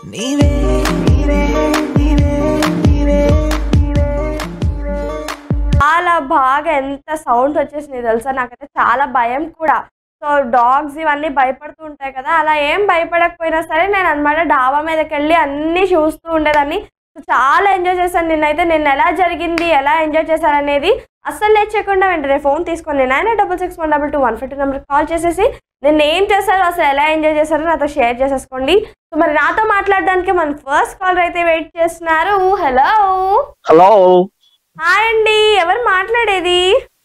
నీవే నీవే నీవే నీవే చాలా బాగా ఎంత సౌండ్ వచ్చేసింది తెలుసా నాకైతే చాలా భయం కూడా సో డాగ్స్ ఇవన్నీ భయపడుతూ ఉంటాయి కదా అలా ఏం భయపడకపోయినా సరే నేను అనమాట డాబా మీదకి వెళ్ళి అన్ని చూస్తూ ఉండేదాన్ని సో చాలా ఎంజాయ్ చేశాను నిన్నైతే నిన్న ఎలా జరిగింది ఎలా ఎంజాయ్ చేశాను అనేది అస్సలు లేట్ చేయకుండా వెంటనే ఫోన్ తీసుకొని nine double six one double two one fifty number call చేసేసి నేను ఏం చేశారో అసలు ఎలా ఎంజాయ్ చేశారో నాతో షేర్ చేసేసుకోండి సో మరి నాతో మాట్లాడడానికి మన ఫస్ట్ కాల్ అయితే వెయిట్ చేస్తున్నారు హలో హలో హాయ్ అండి ఎవరు మాట్లాడేది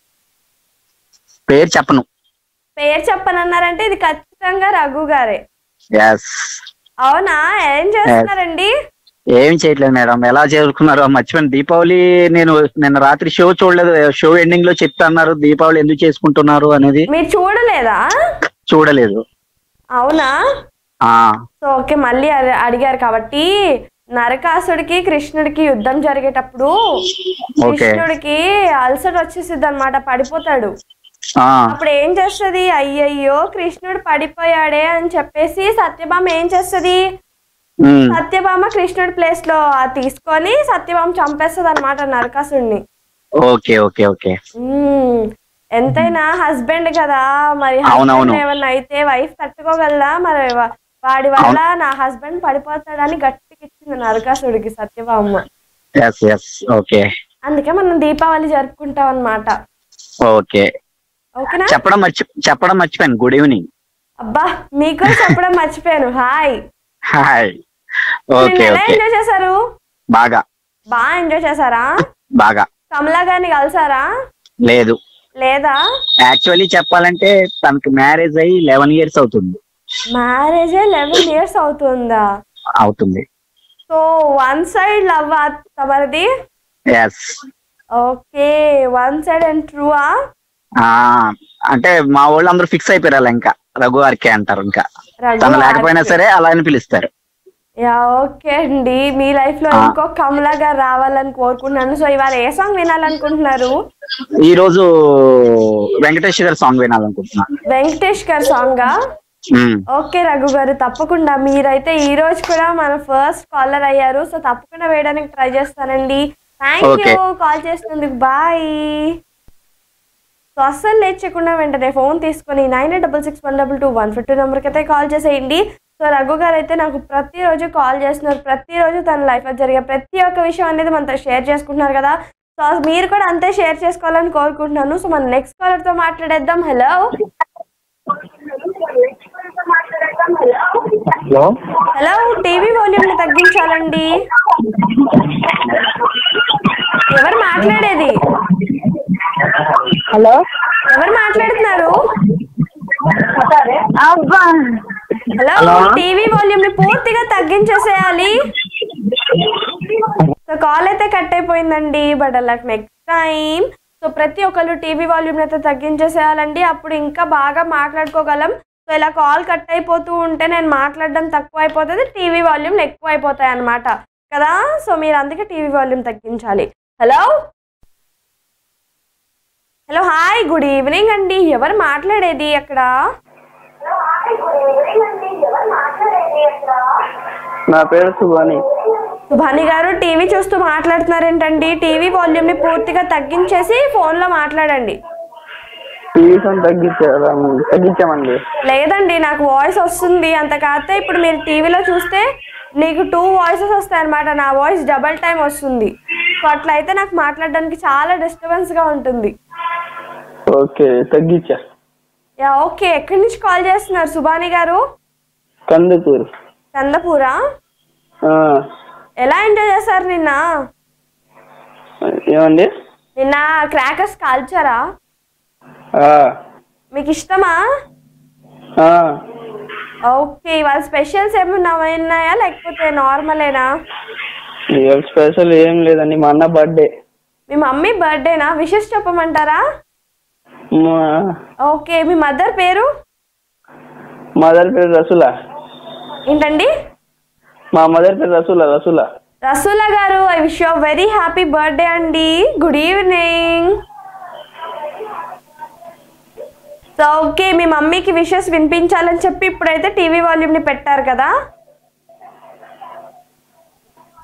పేరు చెప్పను పేరు చెప్పనన్నారంటే ఇది ఖచ్చితంగా రఘు గారే ఎస్ అవునా ఏం చేస్తున్నారండి ఏం చేయట్లేదు మేడం ఎలా చేరుకున్నారు మర్చిపోయిన దీపావళి నేను నిన్న రాత్రి షో చూడలేదు షో ఎండింగ్ లో చెప్తా అన్నారు దీపావళి ఎందుకు చేసుకుంటున్నారు అనేది మీరు చూడలేదా చూడలేదు అవునా ఆ సో ఓకే మళ్ళీ అడి- అడిగారు కాబట్టి నరకాసుడికి కృష్ణుడికి యుద్ధం జరిగేటప్పుడు ఓకే కృష్ణుడికి అల్సర్ వచ్చేసిద్ది అనమాట పడిపోతాడు ఆ అప్పుడు ఏం చేస్తది అయ్యయ్యో కృష్ణుడు పడిపోయాడే అని చెప్పేసి సత్యభామ ఏం చేస్తది ఉమ్, సత్యభామ కృష్ణుడి ప్లేస్ లో ఆ తీసుకొని సత్యభామ చంపేస్తుంది అనమాట నరకాసుడిని ఓకే ఓకే ఓకే మ్మ్. ఎంతైనా హస్బెండ్ కదా మరి అవునవును. హస్బెండ్ ఏమన్నా అయితే వైఫ్ తట్టుకోగలదా మరి వా- వాడి వల్ల నా హస్బెండ్ పడిపోతాడని గట్టికి ఇచ్చింది నరకాసుడికి సత్యభామ ఎస్ ఎస్ ఓకే అందుకే మనం దీపావళి జరుపుకుంటాం అన్నమాట ఓకే ఓకేనా చెప్పడం మర్చి చెప్పడం మర్చిపోయాను గుడ్ ఈవినింగ్ అబ్బా మీకు చెప్పడం మర్చిపోయాను హాయ్ హాయ్ నిన్న ఓకే ఎలా ఓకే ఎంజాయ్ చేశారు బాగా బాగా ఎంజాయ్ చేశారా బాగా కమలా గారిని కలిసారా లేదు లేదా యాక్చువల్లీ చెప్పాలంటే తనకి మ్యారేజ్ అయ్యి లెవెన్ ఇయర్స్ అవుతుంది మ్యారేజ్ లెవెన్ ఇయర్స్ అవుతుందా అవుతుంది సో వన్ సైడ్ లవ్ తమరిది yes okay one side and ట్రూవా ఆ అంటే మా వాళ్ళు అందరూ ఫిక్స్ అయిపోయారు ఇంకా రఘు ఆర్కే అంటారు ఇంకా తను లేకపోయినా సరే అలా అని పిలుస్తారు యా ఓకే అండి మీ లైఫ్ లో ఆ. ఇంకో కమలా గారు రావాలని కోరుకుంటున్నాను సో ఇవాళ ఏ సాంగ్ వినాలనుకుంటున్నారు ఈ రోజు వెంకటేశ్వర సాంగ్ వినాలనుకుంటున్నా వెంకటేష్ గారి సాంగా ఉమ్, ఓకే రఘు గారు తప్పకుండా మీరైతే ఈ రోజు కూడా మన ఫస్ట్ కాలర్ అయ్యారు సో తప్పకుండా వేయడానికి ట్రై చేస్తానండి థ్యాంక్ Okay. యూ కాల్ చేసినందుకు బాయ్ సో అస్సలు లేట్ చేయకుండా వెంటనే ఫోన్ తీసుకొని nine eight double six one double two one fifty నెంబర్కి అయితే కాల్ చేసేయండి సో రఘు గారు అయితే నాకు ప్రతిరోజు కాల్ చేస్తున్నారు ప్రతిరోజు తన లైఫ్లో జరిగే ప్రతి ఒక్క విషయం అనేది మనతో షేర్ చేసుకుంటున్నారు కదా సో మీరు కూడా అంతే షేర్ చేసుకోవాలని కోరుకుంటున్నాను సో మన నెక్స్ట్ కాలర్తో మాట్లాడేద్దాం హలో హలో హలో టీవీ వాల్యూమ్ని తగ్గించాలండి ఎవరు మాట్లాడేది హలో ఎవరు మాట్లాడుతున్నారు అబ్బా హలో హలో? టీవీ వాల్యూమ్ ని పూర్తిగా తగ్గించేసేయాలి సో కాల్ అయితే కట్ అయిపోయిందండి బట్ అలా నెక్స్ట్ టైం సో ప్రతి ఒక్కరు టీవీ వాల్యూమ్ అయితే తగ్గించేసేయాలండి అప్పుడు ఇంకా బాగా మాట్లాడుకోగలం సో ఇలా కాల్ కట్ అయిపోతూ ఉంటే నేను మాట్లాడడం తక్కువ అయిపోతుంది టీవీ వాల్యూమ్ ఎక్కువ అయిపోతాయి అన్నమాట కదా సో మీరు అందుకే టీవీ వాల్యూమ్ తగ్గించాలి hello hello hi good evening అండి ఎవరు మాట్లాడేది అక్కడ నా పేరు సుభాని సుభాని గారు టీవీ చూస్తూ మాట్లాడుతున్నారేంటండి టీవీ వాల్యూమ్ ని పూర్తిగా తగ్గించేసి ఫోన్ లో మాట్లాడండి టీవీ సౌండ్ తగ్గించారు తగ్గించామండి లేదండి నాకు వాయిస్ వస్తుంది అంత కాకపోతే ఇప్పుడు మీరు టీవీలో చూస్తే నీకు టూ వాయిసెస్ వస్తాయి అనమాట నా వాయిస్ డబల్ టైం వస్తుంది సో అట్లా అయితే నాకు మాట్లాడడానికి చాలా డిస్టర్బెన్స్ గా ఉంటుంది ఓకే తగ్గించా యా ఓకే ఎక్కడి నుంచి కాల్ చేస్తున్నారు సుభాని గారు కందుకూరు కందపూరా ఆ, ఎలా ఎంజాయ్ చేశారు నిన్న ఏమండి నిన్న క్రాకర్స్ కాల్చారా ఆ, మీకు ఇష్టమా ఆ, ఓకే ఇవాళ స్పెషల్స్ ఏమన్నా ఉన్నాయా లేకపోతే నార్మలేనా ఇవాళ స్పెషల్ ఏం లేదండి మా అన్న బర్త్డే మీ మమ్మీ బర్త్డేనా విషెస్ చెప్పమంటారా మా- ఓకే మీ మదర్ పేరు మదర్ పేరు రసుల ఏంటండి మా మదర్ పేరు రసుల రసుల రసూలా గారు I wish you very happy birthday అండి గుడ్ ఈవినింగ్ సో ఓకే మీ మమ్మీకి విషెస్ వినిపించాలని చెప్పి ఇప్పుడైతే టీవీ వాల్యూమ్ని పెట్టారు కదా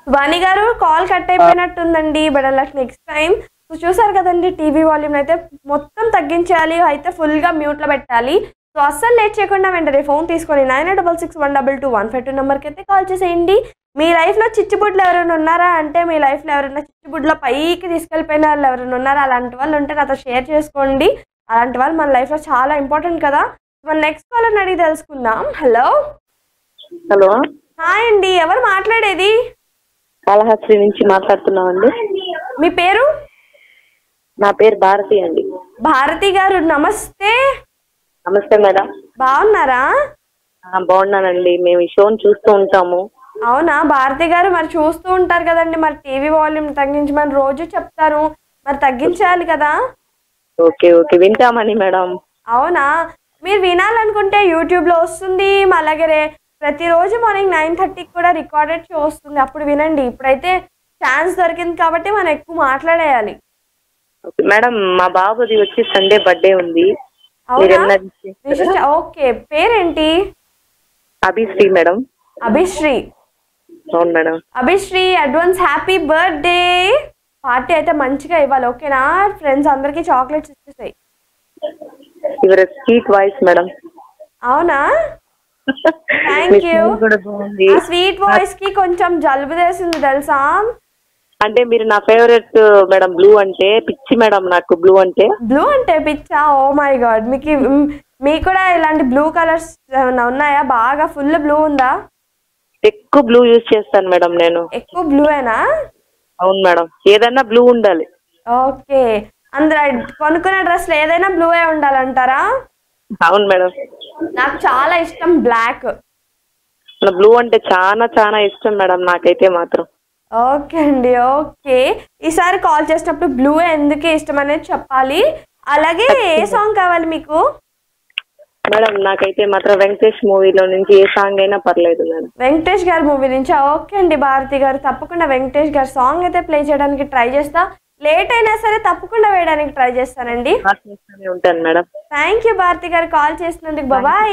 వాణి గారు కాల్ కట్ అయిపోయినట్టుందండి but like next time so చూసారు కదండి టీవీ వాల్యూమ్ అయితే మొత్తం తగ్గించాలి అయితే ఫుల్గా మ్యూట్లో పెట్టాలి సో అస్సలు లేట్ చేయకుండా వెంటనే ఫోన్ తీసుకొని nine double six one double two one five two నెంబర్కి అయితే కాల్ చేసేయండి మీ లైఫ్లో చిచ్చుబుడ్లు ఎవరైనా ఉన్నారా అంటే మీ లైఫ్లో ఎవరైనా చిచ్చుబుడ్లో పైకి తీసుకెళ్ళిపోయిన వాళ్ళు ఎవరైనా ఉన్నారా అలాంటి వాళ్ళు ఉంటే నాతో షేర్ చేసుకోండి అలాంటి వాళ్ళు మన లైఫ్లో చాలా ఇంపార్టెంట్ కదా మన నెక్స్ట్ వాళ్ళని అడిగి తెలుసుకుందాం హలో హలో హాయ్ అండి ఎవరు మాట్లాడేది కాళహస్తి నుంచి మాట్లాడుతున్నామండి మీ పేరు నా పేరు భారతి అండి భారతి గారు నమస్తే నమస్తే మేడం బాగున్నారా ఆ, బాగున్నానండి మేము ఈ షోని చూస్తూ ఉంటాము అవునా భారతి గారు మరి చూస్తూ ఉంటారు కదండి మరి టీవీ వాల్యూమ్ తగ్గించమని రోజు చెప్తారు మరి తగ్గించాలి కదా ఓకే ఓకే వింటామని మేడం అవునా మీరు వినాలనుకుంటే యూట్యూబ్లో వస్తుంది అలాగే రే- ప్రతిరోజు మార్నింగ్ నైన్ థర్టీకి కూడా రికార్డెడ్ షో వస్తుంది అప్పుడు వినండి ఇప్పుడైతే ఛాన్స్ దొరికింది కాబట్టి మనం ఎక్కువ మాట్లాడేయాలి ఓకే మేడం మా బాబుది వచ్చి సండే బర్త్డే ఉంది మీరు అవునా ఏమన్నా wish చేస్తారా? విశేష ఓకే పేరేంటి అభిశ్రీ మేడం అభిశ్రీ అవును madam Abhishri advance happy birthday party అయితే మంచిగా ఇవ్వాలి ఓకేనా ఫ్రెండ్స్ అందరికి చాక్లెట్స్ ఇచ్చేసాయి యువర్ స్వీట్ వాయిస్ మేడం అవునా Thank మీ you. smile కూడా బాగుంది ఆ స్వీట్ వాయిస్ కి కొంచెం జలుబు చేసింది తెలుసా అంటే మీరు నా ఫేవరెట్ మేడం బ్లూ అంటే పిచ్చి మేడం నాకు బ్లూ అంటే బ్లూ అంటే పిచ్చా ఓ మై గాడ్ మీకు మ్, మీకు కూడా ఇలాంటి బ్లూ కలర్స్ ఏమైనా ఉన్నాయా బాగా ఫుల్ బ్లూ ఉందా ఎక్కువ బ్లూ యూజ్ చేస్తాను మేడం నేను ఎక్కువ బ్లూయేనా అవును మేడం ఏదన్నా బ్లూ ఉండాలి ఓకే అందరు కొనుక్కునే డ్రెస్లు ఏదైనా బ్లూయే ఉండాలంటారా అవును మేడం నాకు చాలా ఇష్టం బ్లాక్ నా బ్లూ అంటే చాలా చాలా ఇష్టం మేడం నాకైతే మాత్రం ఓకే అండి ఓకే ఈసారి కాల్ చేసినప్పుడు బ్లూ ఎందుకు ఇష్టం అనేది చెప్పాలి అలాగే ఏ సాంగ్ కావాలి మీకు మేడం నాకైతే మాత్రం వెంకటేష్ మూవీలో నుంచి ఏ సాంగ్ అయినా పర్లేదు మేడం వెంకటేష్ గారి మూవీ నుంచి ఓకే అండి భారతి గారు తప్పకుండా వెంకటేష్ గారి సాంగ్ అయితే ప్లే చేయడానికి ట్రై చేస్తా లేట్ అయినా సరే తప్పకుండా వేయడానికి ట్రై చేస్తానండి కాల్ చేస్తూనే ఉంటాను మేడం థ్యాంక్ యూ భారతి గారు కాల్ చేసినందుకు బాబాయ్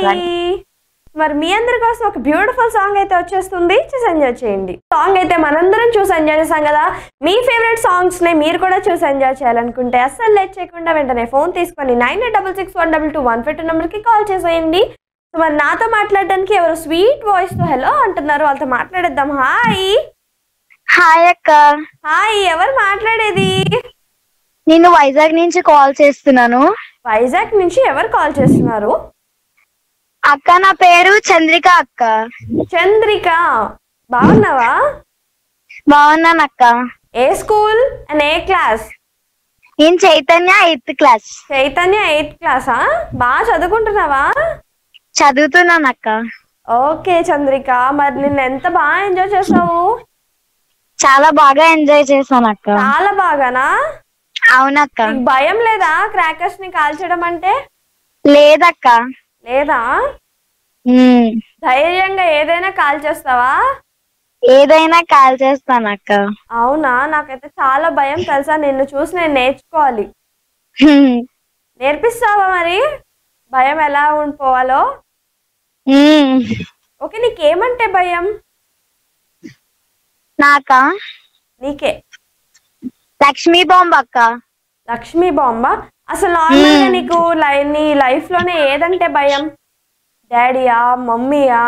మరి మీ అందరి కోసం ఒక బ్యూటిఫుల్ సాంగ్ అయితే వచ్చేస్తుంది చూసి ఎంజాయ్ చేయండి సాంగ్ అయితే మనందరం చూసి ఎంజాయ్ చేసాం కదా మీ ఫేవరెట్ సాంగ్స్ ని మీరు కూడా చూసి ఎంజాయ్ చేయాలనుకుంటే అస్సలు లేట్ చేయకుండా వెంటనే ఫోన్ తీసుకొని nine eight double six one double two one five two నెంబర్కి కాల్ చేసేయండి సో మరి నాతో మాట్లాడడానికి ఎవరు స్వీట్ వాయిస్ తో హలో అంటున్నారు వాళ్ళతో మాట్లాడేద్దాం హాయ్ హాయ్ అక్క హాయ్ ఎవరు మాట్లాడేది నేను వైజాగ్ నుంచి కాల్ చేస్తున్నాను వైజాగ్ నుంచి ఎవరు కాల్ చేస్తున్నారు అక్క నా పేరు చంద్రిక అక్క చంద్రిక బాగున్నావా బాగున్నాను అక్క ఏ స్కూల్ అండ్ ఏ క్లాస్ నేను Chaitanya eighth class Chaitanya eighth క్లాసా బాగా చదువుకుంటున్నావా చదువుతున్నాను అక్క ఓకే చంద్రిక మరి నిన్న ఎంత బాగా ఎంజాయ్ చేసావు చాలా బాగా ఎంజాయ్ చేశాను అక్క చాలా బాగానా అవునక్క నీకు భయం లేదా క్రాకర్స్ ని కాల్చడం అంటే లేదక్క లేదా ఉమ్, ధైర్యంగా ఏదైనా కాల్చేస్తావా ఏదైనా కాల్ చేస్తాను అక్క అవునా నాకైతే చాలా భయం తెలుసా నిన్ను చూసి నేను నేర్చుకోవాలి ఉమ్, నేర్పిస్తావా మరి భయం ఎలా ఉండిపోవాలో ఉమ్, ఓకే నీకేమంటే భయం నాకా నీకే లక్ష్మీ బాంబ్ అక్క లక్ష్మీ బాంబ అసలు నార్మల్ గా నీకు లై- నీ లైఫ్ లోనే ఏదంటే భయం డాడీయా మమ్మీయా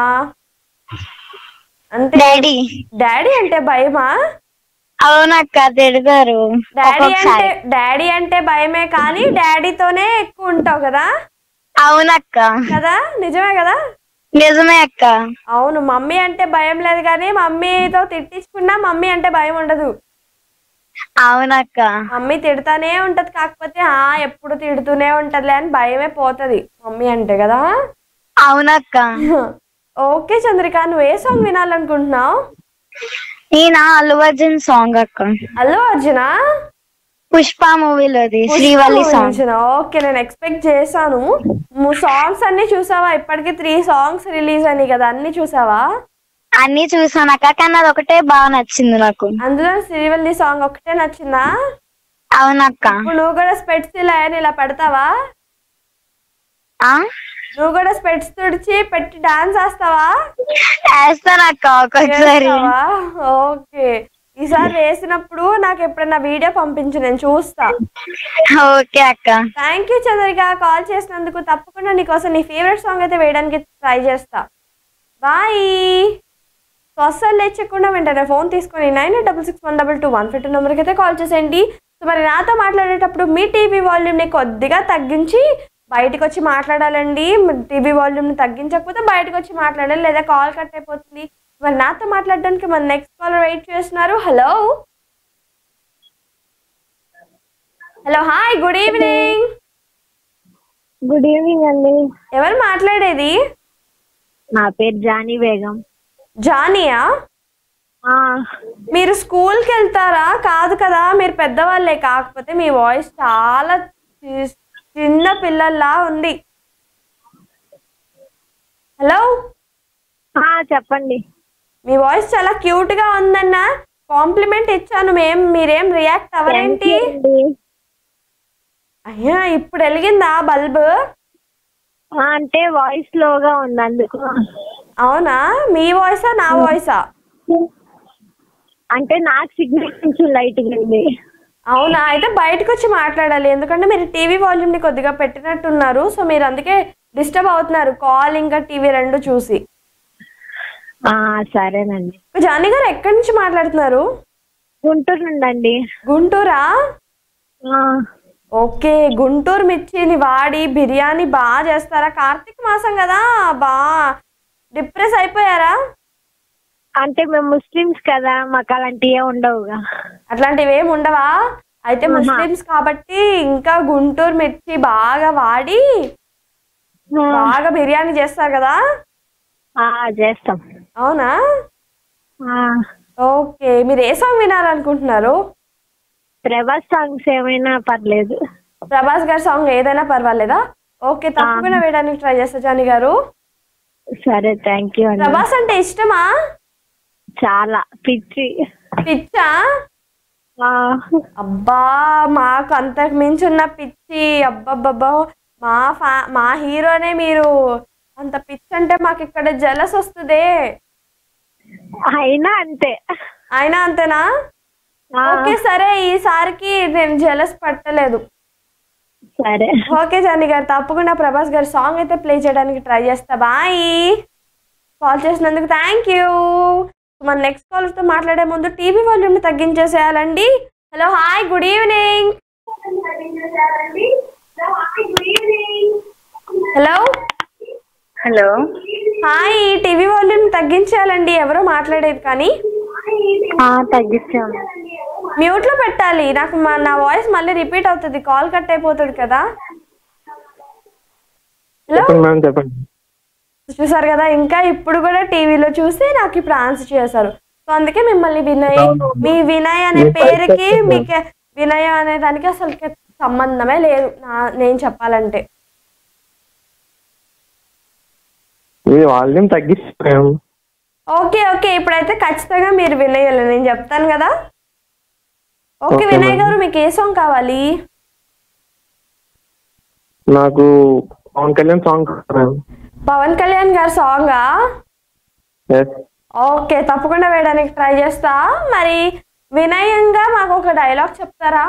అంటే డాడీ డాడీ అంటే భయమా అవునక్క తిడతారు డాడీ అంటే ఒక్కొక్కసారి డాడీ అంటే భయమే కానీ డాడీతోనే ఎక్కువ ఉంటావు కదా అవునక్క కదా నిజమే కదా నిజమే అక్క అవును మమ్మీ అంటే భయం లేదు కానీ మమ్మీతో తిట్టించుకున్నా మమ్మీ అంటే భయం ఉండదు అవునక్క మమ్మీ తిడతానే ఉంటది కాకపోతే ఆ ఎప్పుడు తిడుతూనే ఉంటదిలే అని భయమే పోతది మమ్మీ అంటే కదా అవునక్క ఓకే చంద్రిక నువ్వు ఏ సాంగ్ వినాలనుకుంటున్నావు ఈయన అల్లు అర్జున్ సాంగ్ అక్క అల్లు అర్జున పుష్ప మూవీలోది శ్రీవల్లి సాంగ్ ఓకే నేను ఎక్స్పెక్ట్ చేశాను సాంగ్స్ అన్ని చూసావా ఇప్పటికి త్రీ సాంగ్స్ రిలీజ్ అయినాయి కదా అన్ని చూసావా అన్ని చూసాను అక్క కానీ అది ఒకటే బాగా నచ్చింది నాకు అందులో శ్రీవల్లి సాంగ్ ఒకటే నచ్చిందా అవునక్క ఇప్పుడు నువ్వు కూడా స్పెట్స్ ఇలా అని ఇలా పెడతావా ఆ నువ్వు కూడా స్పెట్స్ తుడిచి పెట్టి డాన్స్ వేస్తావా వేస్తాను అక్క ఒక్కొక్కసారి వేస్తావా? ఓకే ఈసారి వేసినప్పుడు నాకు ఎప్పుడైనా వీడియో పంపించు నేను చూస్తా ఓకే అక్క థ్యాంక్ యూ చంద్రిక కాల్ చేసినందుకు తప్పకుండా నీకోసం నీ ఫేవరెట్ సాంగ్ అయితే వేయడానికి ట్రై చేస్తా బాయ్ సో అస్సలు లేచకుండా వెంటనే ఫోన్ తీసుకొని nine eight double six one double two one fifty నెంబర్కి అయితే కాల్ చేసేయండి సో మరి నాతో మాట్లాడేటప్పుడు మీ టీవీ వాల్యూమ్ని కొద్దిగా తగ్గించి బయటకు వచ్చి మాట్లాడాలండి టీవీ వాల్యూమ్ని తగ్గించకపోతే బయటకు వచ్చి మాట్లాడాలి లేదా కాల్ కట్ అయిపోతుంది మరి నాతో మాట్లాడడానికి మన నెక్స్ట్ కాలర్ వెయిట్ చేస్తున్నారు hello hello hi good evening good evening అండి ఎవరు మాట్లాడేది నా పేరు జానీ బేగం జానియా మీరు స్కూల్కి వెళ్తారా కాదు కదా మీరు పెద్దవాళ్ళే కాకపోతే మీ వాయిస్ చాలా చి- చిన్న పిల్లల్లా ఉంది హలో చెప్పండి మీ వాయిస్ చాలా క్యూట్ గా ఉందన్న కాంప్లిమెంట్ ఇచ్చాను మేం మీరేం రియాక్ట్ అవ్వరేంటి అయ్యా ఇప్పుడు వెలిగిందా బల్బ్ అంటే వాయిస్ లోగా ఉంది అందుకు అవునా మీ వాయిసా నా వాయిసా అంటే నాకు సిగ్నల్ కొంచెం లైట్ ఉంది అవునా అయితే బయటకు వచ్చి మాట్లాడాలి ఎందుకంటే మీరు టీవీ వాల్యూమ్ ని కొద్దిగా పెట్టినట్టున్నారు సో మీరు అందుకే డిస్టర్బ్ అవుతున్నారు కాల్ ఇంకా టీవీ రెండు చూసి ఆ, సరేనండి జానీ గారు ఎక్కడి నుంచి మాట్లాడుతున్నారు గుంటూరు నుండండి గుంటూరా ఆ, ఓకే గుంటూరు మిర్చిని వాడి బిర్యానీ బాగా చేస్తారా కార్తీక మాసం కదా బా డిప్రెస్ అయిపోయారా అంటే మేము ముస్లిమ్స్ కదా మాకు అలాంటివి ఉండవుగా అట్లాంటివి ఏమి ఉండవా అయితే ఆహా. ముస్లిమ్స్ కాబట్టి ఇంకా గుంటూరు మిర్చి బాగా వాడి బాగా బిర్యానీ చేస్తారు కదా ఆ, చేస్తాం అవునా ఆ, ఓకే మీరు ఏ సాంగ్ వినాలనుకుంటున్నారు ప్రభాస్ సాంగ్స్ ఏమైనా పర్లేదు ప్రభాస్ గారి సాంగ్ ఏదైనా పర్వాలేదా ఓకే తప్పకుండా వేయడానికి ట్రై చేస్తా జానీ గారు సరే థ్యాంక్ యూ అండి ప్రభాస్ అంటే ఇష్టమా చాలా పిచ్చి పిచ్చా ఆ, అబ్బా మాకు అంతకు మించి ఉన్న పిచ్చి అబ్బబ్బబ్బా మా ఫా మా హీరోనే మీరు అంత పిచ్చి అంటే మాకు ఇక్కడ జలస్ వస్తుందే అయినా అంతే అయినా అంతేనా ఆ, ఓకే సరే ఈసారికి నేను జలస్ పట్టలేదు సరే ఓకే జానీ గారు తప్పకుండా ప్రభాస్ గారి సాంగ్ అయితే ప్లే చేయడానికి ట్రై చేస్తా బాయ్ కాల్ చేసినందుకు థ్యాంక్ యూ మన నెక్స్ట్ కాలర్తో మాట్లాడే ముందు టీవీ వాల్యూమ్ని తగ్గించేసేయాలండి hello hi good evening hello hello hi TV volume తగ్గించేయాలండి ఎవరో మాట్లాడేది కానీ తగ్గించాము మ్యూట్లో పెట్టాలి నాకు మా నా వాయిస్ మళ్ళీ రిపీట్ అవుతుంది కాల్ కట్ అయిపోతుంది కదా హలో చెప్పండి మేడం చెప్పండి చూసారు కదా ఇంకా ఇప్పుడు కూడా టీవీలో చూసి నాకు ఇప్పుడు ఆన్సర్ చేశారు సో అందుకే మిమ్మల్ని వినయ్ మీ వినయ్ అనే మీ voice పేరుకి చెప్పండి. మీకు వినయ్ అనే దానికి అసలు సంబంధమే లేదు నా నేను చెప్పాలంటే మీ వాల్యూమ్ తగ్గిస్తాం ఓకే ఓకే ఇప్పుడైతే ఖచ్చితంగా మీరు వినయ్ నేను చెప్తాను కదా ఓకే Okay, వినయ్ ma'am. గారు మీకు ఏ సాంగ్ కావాలి నాకు పవన్ కళ్యాణ్ సాంగ్ మేడం పవన్ కళ్యాణ్ గారి సాంగా ఎస్ ఓకే తప్పకుండా వేయడానికి ట్రై చేస్తా మరి వినయంగా మాకు ఒక డైలాగ్ చెప్తారా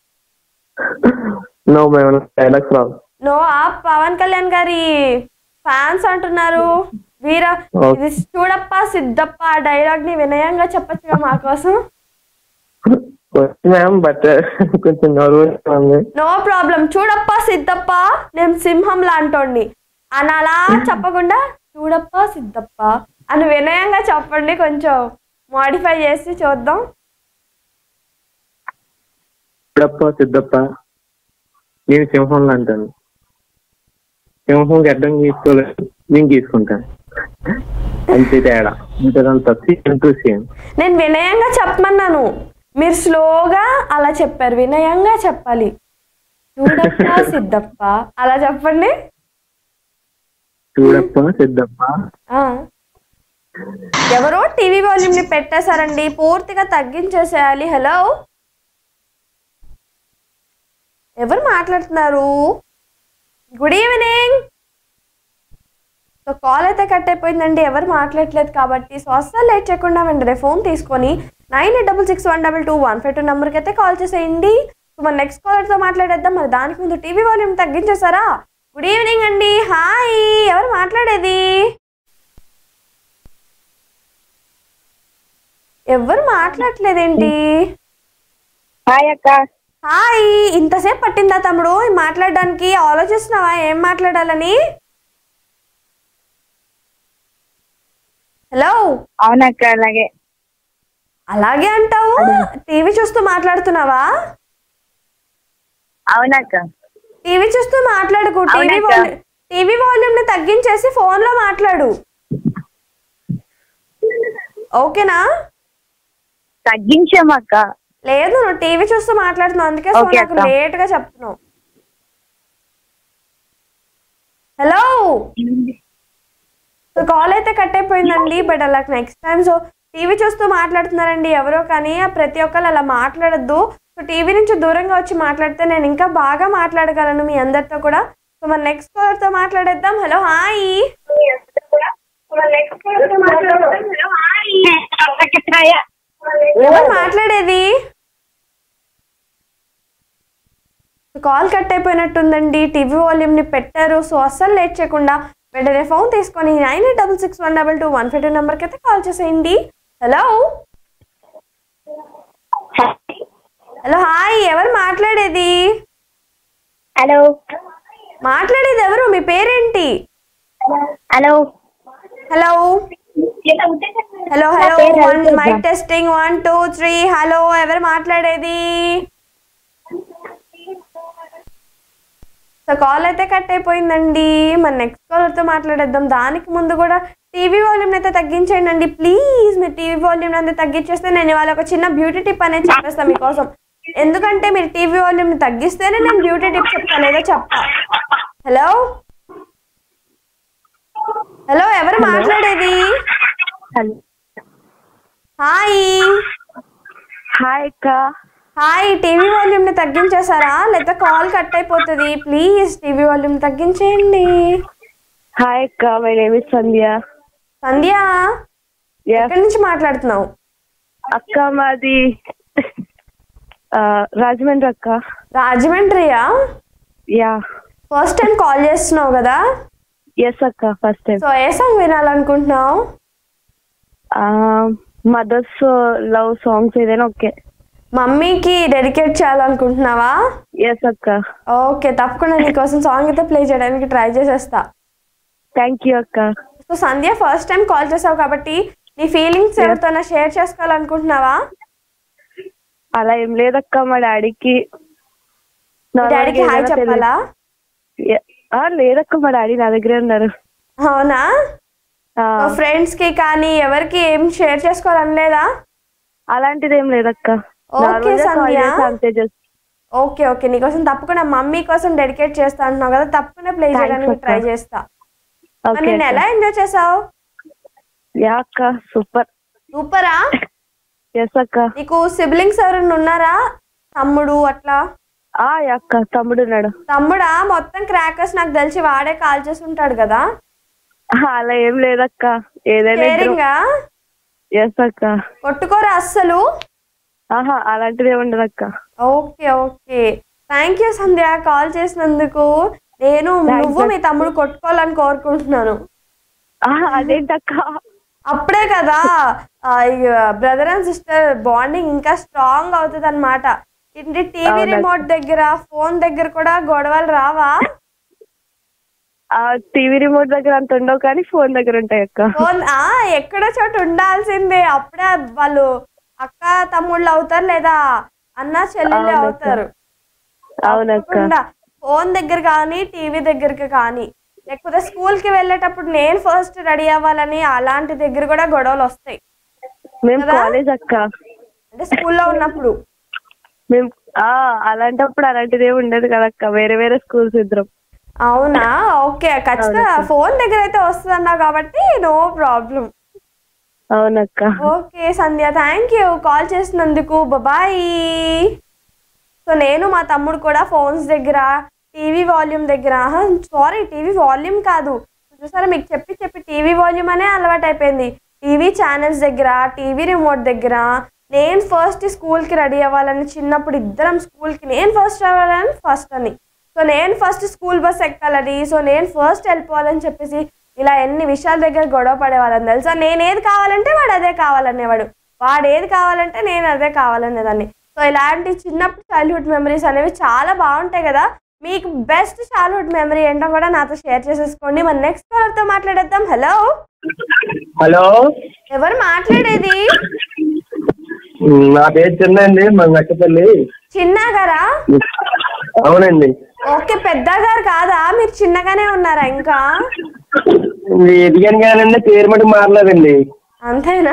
నో మేము డైలాగ్స్ రావు నో ఆ పవన్ కళ్యాణ్ గారి ఫ్యాన్స్ అంటున్నారు వీర Okay. ఇది చూడప్ప సిద్ధప్ప ఆ డైలాగ్ ని వినయంగా చెప్పచ్చుగా మా కోసం మ్యామ్ బట్ కొంచెం నర్వస్ ఉంది నో ప్రాబ్లం చూడప్ప సిద్ధప్ప నేను సింహం లాంటోండి అని అలా చెప్పకుండా చూడప్ప సిద్ధప్ప అని వినయంగా చెప్పండి కొంచెం మాడిఫై చేసి చూద్దాం సిద్ధప్ప సిద్ధప్ప నేను సింహంలో అంటాను సింహం గడ్డం గీసుకోలేదు నేను గీసుకుంటాను అంతే తేడా ఇంతకంత సేమ్ టు సేమ్ నేను వినయంగా చెప్పమన్నాను మీరు స్లోగా అలా చెప్పారు వినయంగా చెప్పాలి చూడప్ప సిద్ధప్ప అలా చెప్పండి చూడప్ప సిద్ధప్ప ఆ. ఎవరో టీవీ వాల్యూమ్ ని పెట్టేశారండి పూర్తిగా తగ్గించేసేయాలి హలో ఎవరు మాట్లాడుతున్నారు గుడ్ ఈవినింగ్ సో కాల్ అయితే కట్ అయిపోయిందండి ఎవరు మాట్లాడలేదు కాబట్టి సో అస్సలు లేట్ చేయకుండా వెంటనే ఫోన్ తీసుకొని nine eight double six one double two one five two నెంబర్కి అయితే కాల్ చేసేయండి సో మన నెక్స్ట్ కాలర్తో మాట్లాడేద్దాం మరి దానికి ముందు టీవీ వాల్యూమ్ తగ్గించేసారా గుడ్ ఈవినింగ్ అండి హాయ్ ఎవరు మాట్లాడేది ఎవరు మాట్లాడట్లేదేంటి హాయ్ అక్క హాయ్ ఇంతసేపు పట్టిందా తమ్ముడు మాట్లాడడానికి ఆలోచిస్తున్నావా ఏం మాట్లాడాలని హలో అవునక్క అలాగే అలాగే అంటావు టీవీ చూస్తూ మాట్లాడుతున్నావా అవునక్క టీవీ చూస్తూ మాట్లాడుకు టీవీ అవునక్క. వాల్యూ టీవీ వాల్యూమ్ ని తగ్గించేసి ఫోన్ లో మాట్లాడు ఓకేనా తగ్గించామక్క లేదు నువ్వు టీవీ చూస్తూ మాట్లాడుతున్నావు అందుకే సో ఓకే నాకు అక్క. లేట్ గా చెప్తున్నావు హలో సో కాల్ అయితే కట్ అయిపోయిందండి బట్ అలా నెక్స్ట్ టైం సో టీవీ చూస్తూ మాట్లాడుతున్నారండి ఎవరో కానీ ఆ ప్రతి ఒక్కరు అలా మాట్లాడద్దు సో టీవీ నుంచి దూరంగా వచ్చి మాట్లాడితే నేను ఇంకా బాగా మాట్లాడగలను మీ అందరితో కూడా సో మన నెక్స్ట్ కాలర్తో మాట్లాడేద్దాం హలో హాయ్ ఎవరు మాట్లాడేది కాల్ కట్ అయిపోయినట్టుందండి టీవీ వాల్యూమ్ ని పెట్టారు సో అస్సలు లేట్ చేయకుండా వెంటనే ఫోన్ తీసుకొని nine eight double six one double two one five two నెంబర్కి అయితే కాల్ చేసేయండి హలో హలో హాయ్ ఎవరు మాట్లాడేది హలో మాట్లాడేది ఎవరు మీ పేరేంటి hello hello hello hello one mike testing one two three hello ఎవరు మాట్లాడేది సో కాల్ అయితే కట్ అయిపోయిందండి మన నెక్స్ట్ కాలర్తో మాట్లాడేద్దాం దానికి ముందు కూడా టీవీ వాల్యూమ్ అయితే తగ్గించేయండి అండి ప్లీజ్ మీరు టీవీ వాల్యూమ్ అయితే తగ్గించేస్తే నేను ఇవాళ ఒక చిన్న బ్యూటీ టిప్ అనేది చెప్పేస్తాను మీకోసం ఎందుకంటే మీరు టీవీ వాల్యూమ్ తగ్గిస్తేనే నేను బ్యూటీ టిప్ చెప్తాను లేదా చెప్తా హలో హలో ఎవరు మాట్లాడేది హాయ్ హాయ్ అక్క హాయ్ టీవీ వాల్యూమ్ ని తగ్గించేసారా లేదా కాల్ కట్ అయిపోతుంది ప్లీజ్ టీవీ వాల్యూమ్ తగ్గించేయండి హాయ్ అక్క my name is Sandhya Sandhya Yes. ఎక్కడి నుంచి మాట్లాడుతున్నావు అక్క మాది ఆ, రాజమండ్రి అక్క రాజమండ్రియా యా ఫస్ట్ టైం కాల్ చేస్తున్నావు కదా ఎస్ అక్క ఫస్ట్ టైం సో ఏ సాంగ్ వినాలనుకుంటున్నావు మదర్స్ లవ్ సాంగ్స్ ఏదైనా ఓకే మమ్మీకి డెడికేట్ చేయాలనుకుంటున్నావా ఎస్ అక్క ఓకే తప్పకుండా నీకోసం సాంగ్ అయితే ప్లే చేయడానికి ట్రై చేసేస్తా థ్యాంక్ యూ అక్క so Sandhya first time call చేసావు కాబట్టి నీ ఫీలింగ్స్ ఎవరితోనా షేర్ చేసుకోవాలనుకుంటున్నావా అలా ఏం లేదక్క మా డాడీకి మీ డాడీకి హాయ్ చెప్పాలా లేదక్క మా డాడీ నా దగ్గరే ఉన్నారు అవునా ఆ, ఫ్రెండ్స్ కి కానీ ఎవరికి ఏం షేర్ చేసుకోవాలని లేదా అలాంటిది ఏం లేదక్క ఓకే, Normal గా call సంధ్య. చేసి అంతే just ఓకే ఓకే నీకోసం తప్పకుండా మమ్మీ కోసం డెడికేట్ చేస్తా అంటున్నావు కదా తప్పకుండా ప్లే Thanks, చేయడానికి అక్క. ట్రై చేస్తా మరి ఓకే నేను ఎలా ఎంజాయ్ చేసావు యా అక్క సూపర్ సూపరా ఎస్ అక్క నీకు సిబ్లింగ్స్ ఎవరైనా ఉన్నారా తమ్ముడు అట్లా ఆ యా అక్క తమ్ముడు ఉన్నాడు తమ్ముడా మొత్తం క్రాకర్స్ నాకు తెలిసి వాడే కాల్ చేసి ఉంటాడు కదా ఆ, అలా ఏం లేదక్క ఏదైనా కేరింగా ఎస్ అక్క కొట్టుకోరా అస్సలు ఆహా అలాంటిది ఏమి ఉండదు అక్క okay okay thank you Sandhya call చేసినందుకు నేను Thanks, నువ్వు మీ తమ్ముడు కొట్టుకోవాలని కోరుకుంటున్నాను ఆహా, అదేంటక్క అప్పుడే కదా బ్రదర్ అండ్ సిస్టర్ బాండింగ్ ఇంకా స్ట్రాంగ్ అవుతుంది అనమాట ఇంటి టీవీ అవునక్క. రిమోట్ దగ్గర ఫోన్ దగ్గర కూడా గొడవలు రావా ఆ టీవీ రిమోట్ దగ్గర అంత ఉండవు కానీ ఫోన్ దగ్గర ఉంటాయి అక్క ఫోన్ ఆ ఎక్కడో చోట ఉండాల్సిందే అప్పుడే వాళ్ళు అక్క తమ్ముళ్ళు అవుతారు లేదా అన్న చెల్లెళ్ళు అవునక్క. అవుతారు అవునక్క తప్పకుండా ఫోన్ దగ్గర కానీ టీవీ దగ్గరికి కానీ లేకపోతే స్కూల్ కి వెళ్ళేటప్పుడు నేను ఫస్ట్ రెడీ అవ్వాలని అలాంటి దగ్గర కూడా గొడవలు వస్తాయి మేము కదా? కాలేజ్ అక్క అంటే స్కూల్లో ఉన్నప్పుడు మేము ఆ అలాంటప్పుడు అలాంటిది ఏమి ఉండదు కదక్క వేరే వేరే స్కూల్స్ ఇద్దరం అవునా ఓకే ఖచ్చితంగా అవునక్క. ఫోన్ దగ్గర అయితే వస్తుంది అన్నావు కాబట్టి నో ప్రాబ్లం అవునక్క okay Sandhya thank you call చేసినందుకు బాయ్ సో నేను మా తమ్ముడు కూడా ఫోన్స్ దగ్గర టీవీ వాల్యూమ్ దగ్గర సారీ టీవీ వాల్యూమ్ కాదు చూసారా మీకు చెప్పి చెప్పి టీవీ వాల్యూమ్ అనే అలవాటు అయిపోయింది టీవీ ఛానల్స్ దగ్గర టీవీ రిమోట్ దగ్గర నేను ఫస్ట్ స్కూల్కి రెడీ అవ్వాలని చిన్నప్పుడు ఇద్దరం స్కూల్కి నేను ఫస్ట్ అవ్వాలని ఫస్ట్ అని సో నేను ఫస్ట్ స్కూల్ బస్ ఎక్కాలని సో నేను ఫస్ట్ వెళ్ళిపోవాలని చెప్పేసి ఇలా ఎన్ని విషయాల దగ్గర గొడవ పడేవాళ్ళని తెలుసా నేను ఏది కావాలంటే వాడు అదే కావాలనేవాడు వాడు ఏది కావాలంటే నేను అదే కావాలనేదాన్ని సో ఇలాంటి చిన్నప్పుడు చైల్డ్హుడ్ మెమరీస్ అనేవి చాలా బాగుంటాయి కదా మీకు బెస్ట్ చైల్డ్హుడ్ మెమరీ ఏంటో కూడా నాతో షేర్ చేసేసుకోండి మన నెక్స్ట్ కాలర్తో మాట్లాడేద్దాం హలో హలో ఎవరు మాట్లాడేది నా పేరు చిన్న అండి మా నక్కపల్లి చిన్న గారా అవునండి ఓకే పెద్ద గారు కాదా మీరు చిన్నగానే ఉన్నారా ఇంకా ఎదిగాను కానండి పేరు మటుకు మారలేదండి అంతేనా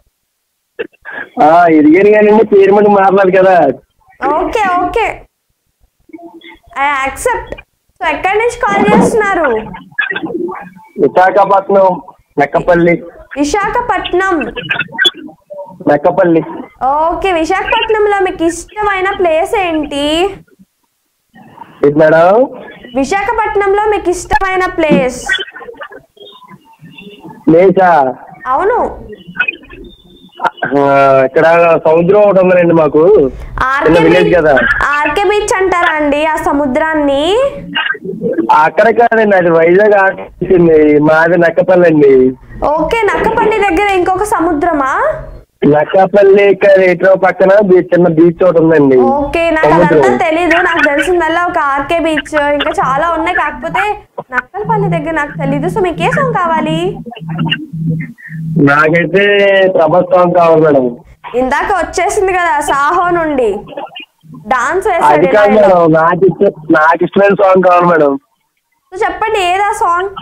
ఆ ఎదిగాను కానండి పేరు మటుకు మారలేదు కదా okay okay I accept so ఎక్కడి నుంచి కాల్ చేస్తున్నారు విశాఖపట్నం నక్కపల్లి విశాఖపట్నం నక్కపల్లి ఓకే విశాఖపట్నంలో మీకు ఇష్టమైన ప్లేస్ ఏంటి ఏంటి మేడం విశాఖపట్నంలో మీకు ఇష్టమైన ప్లేస్ లేచా అవును ఆ, ఇక్కడ సముద్రం ఒకటి ఉందండి మాకు చిన్న ఆర్కే విలేజ్ బీచ్ కదా ఆర్కే బీచ్ అంటారా అండి ఆ సముద్రాన్ని అక్కడ కాదండి అది వైజాగ్ ఆటేసింది మాది నక్కపల్లి అండి ఓకే నక్కపల్లి దగ్గర ఇంకొక సముద్రమా నక్కపల్లి ఇక్కడ ఇటో పక్కన బీ- చిన్న బీచ్ ఒకటి ఉందండి ఓకే నాకు అదంతా సముద్రం తెలీదు నాకు తెలిసిందల్లా ఒక ఆర్కే బీచ్ ఇంకా చాలా ఉన్నాయి కాకపోతే నక్కలపల్లి దగ్గర నాకు తెలీదు సో మీకు ఏ సాంగ్ కావాలి నాకైతే ప్రభాస్ సాంగ్ కావాలి మేడం ఇందాక వచ్చేసింది కదా సాహో నుండి డాన్స్ అది వేసాడు కాదు ఇలా ఇలా. మేడం నాకు ఇష్టం నాకు ఇష్టమైన సాంగ్ కావాలి మేడం సో చెప్పండి ఏదా సాంగ్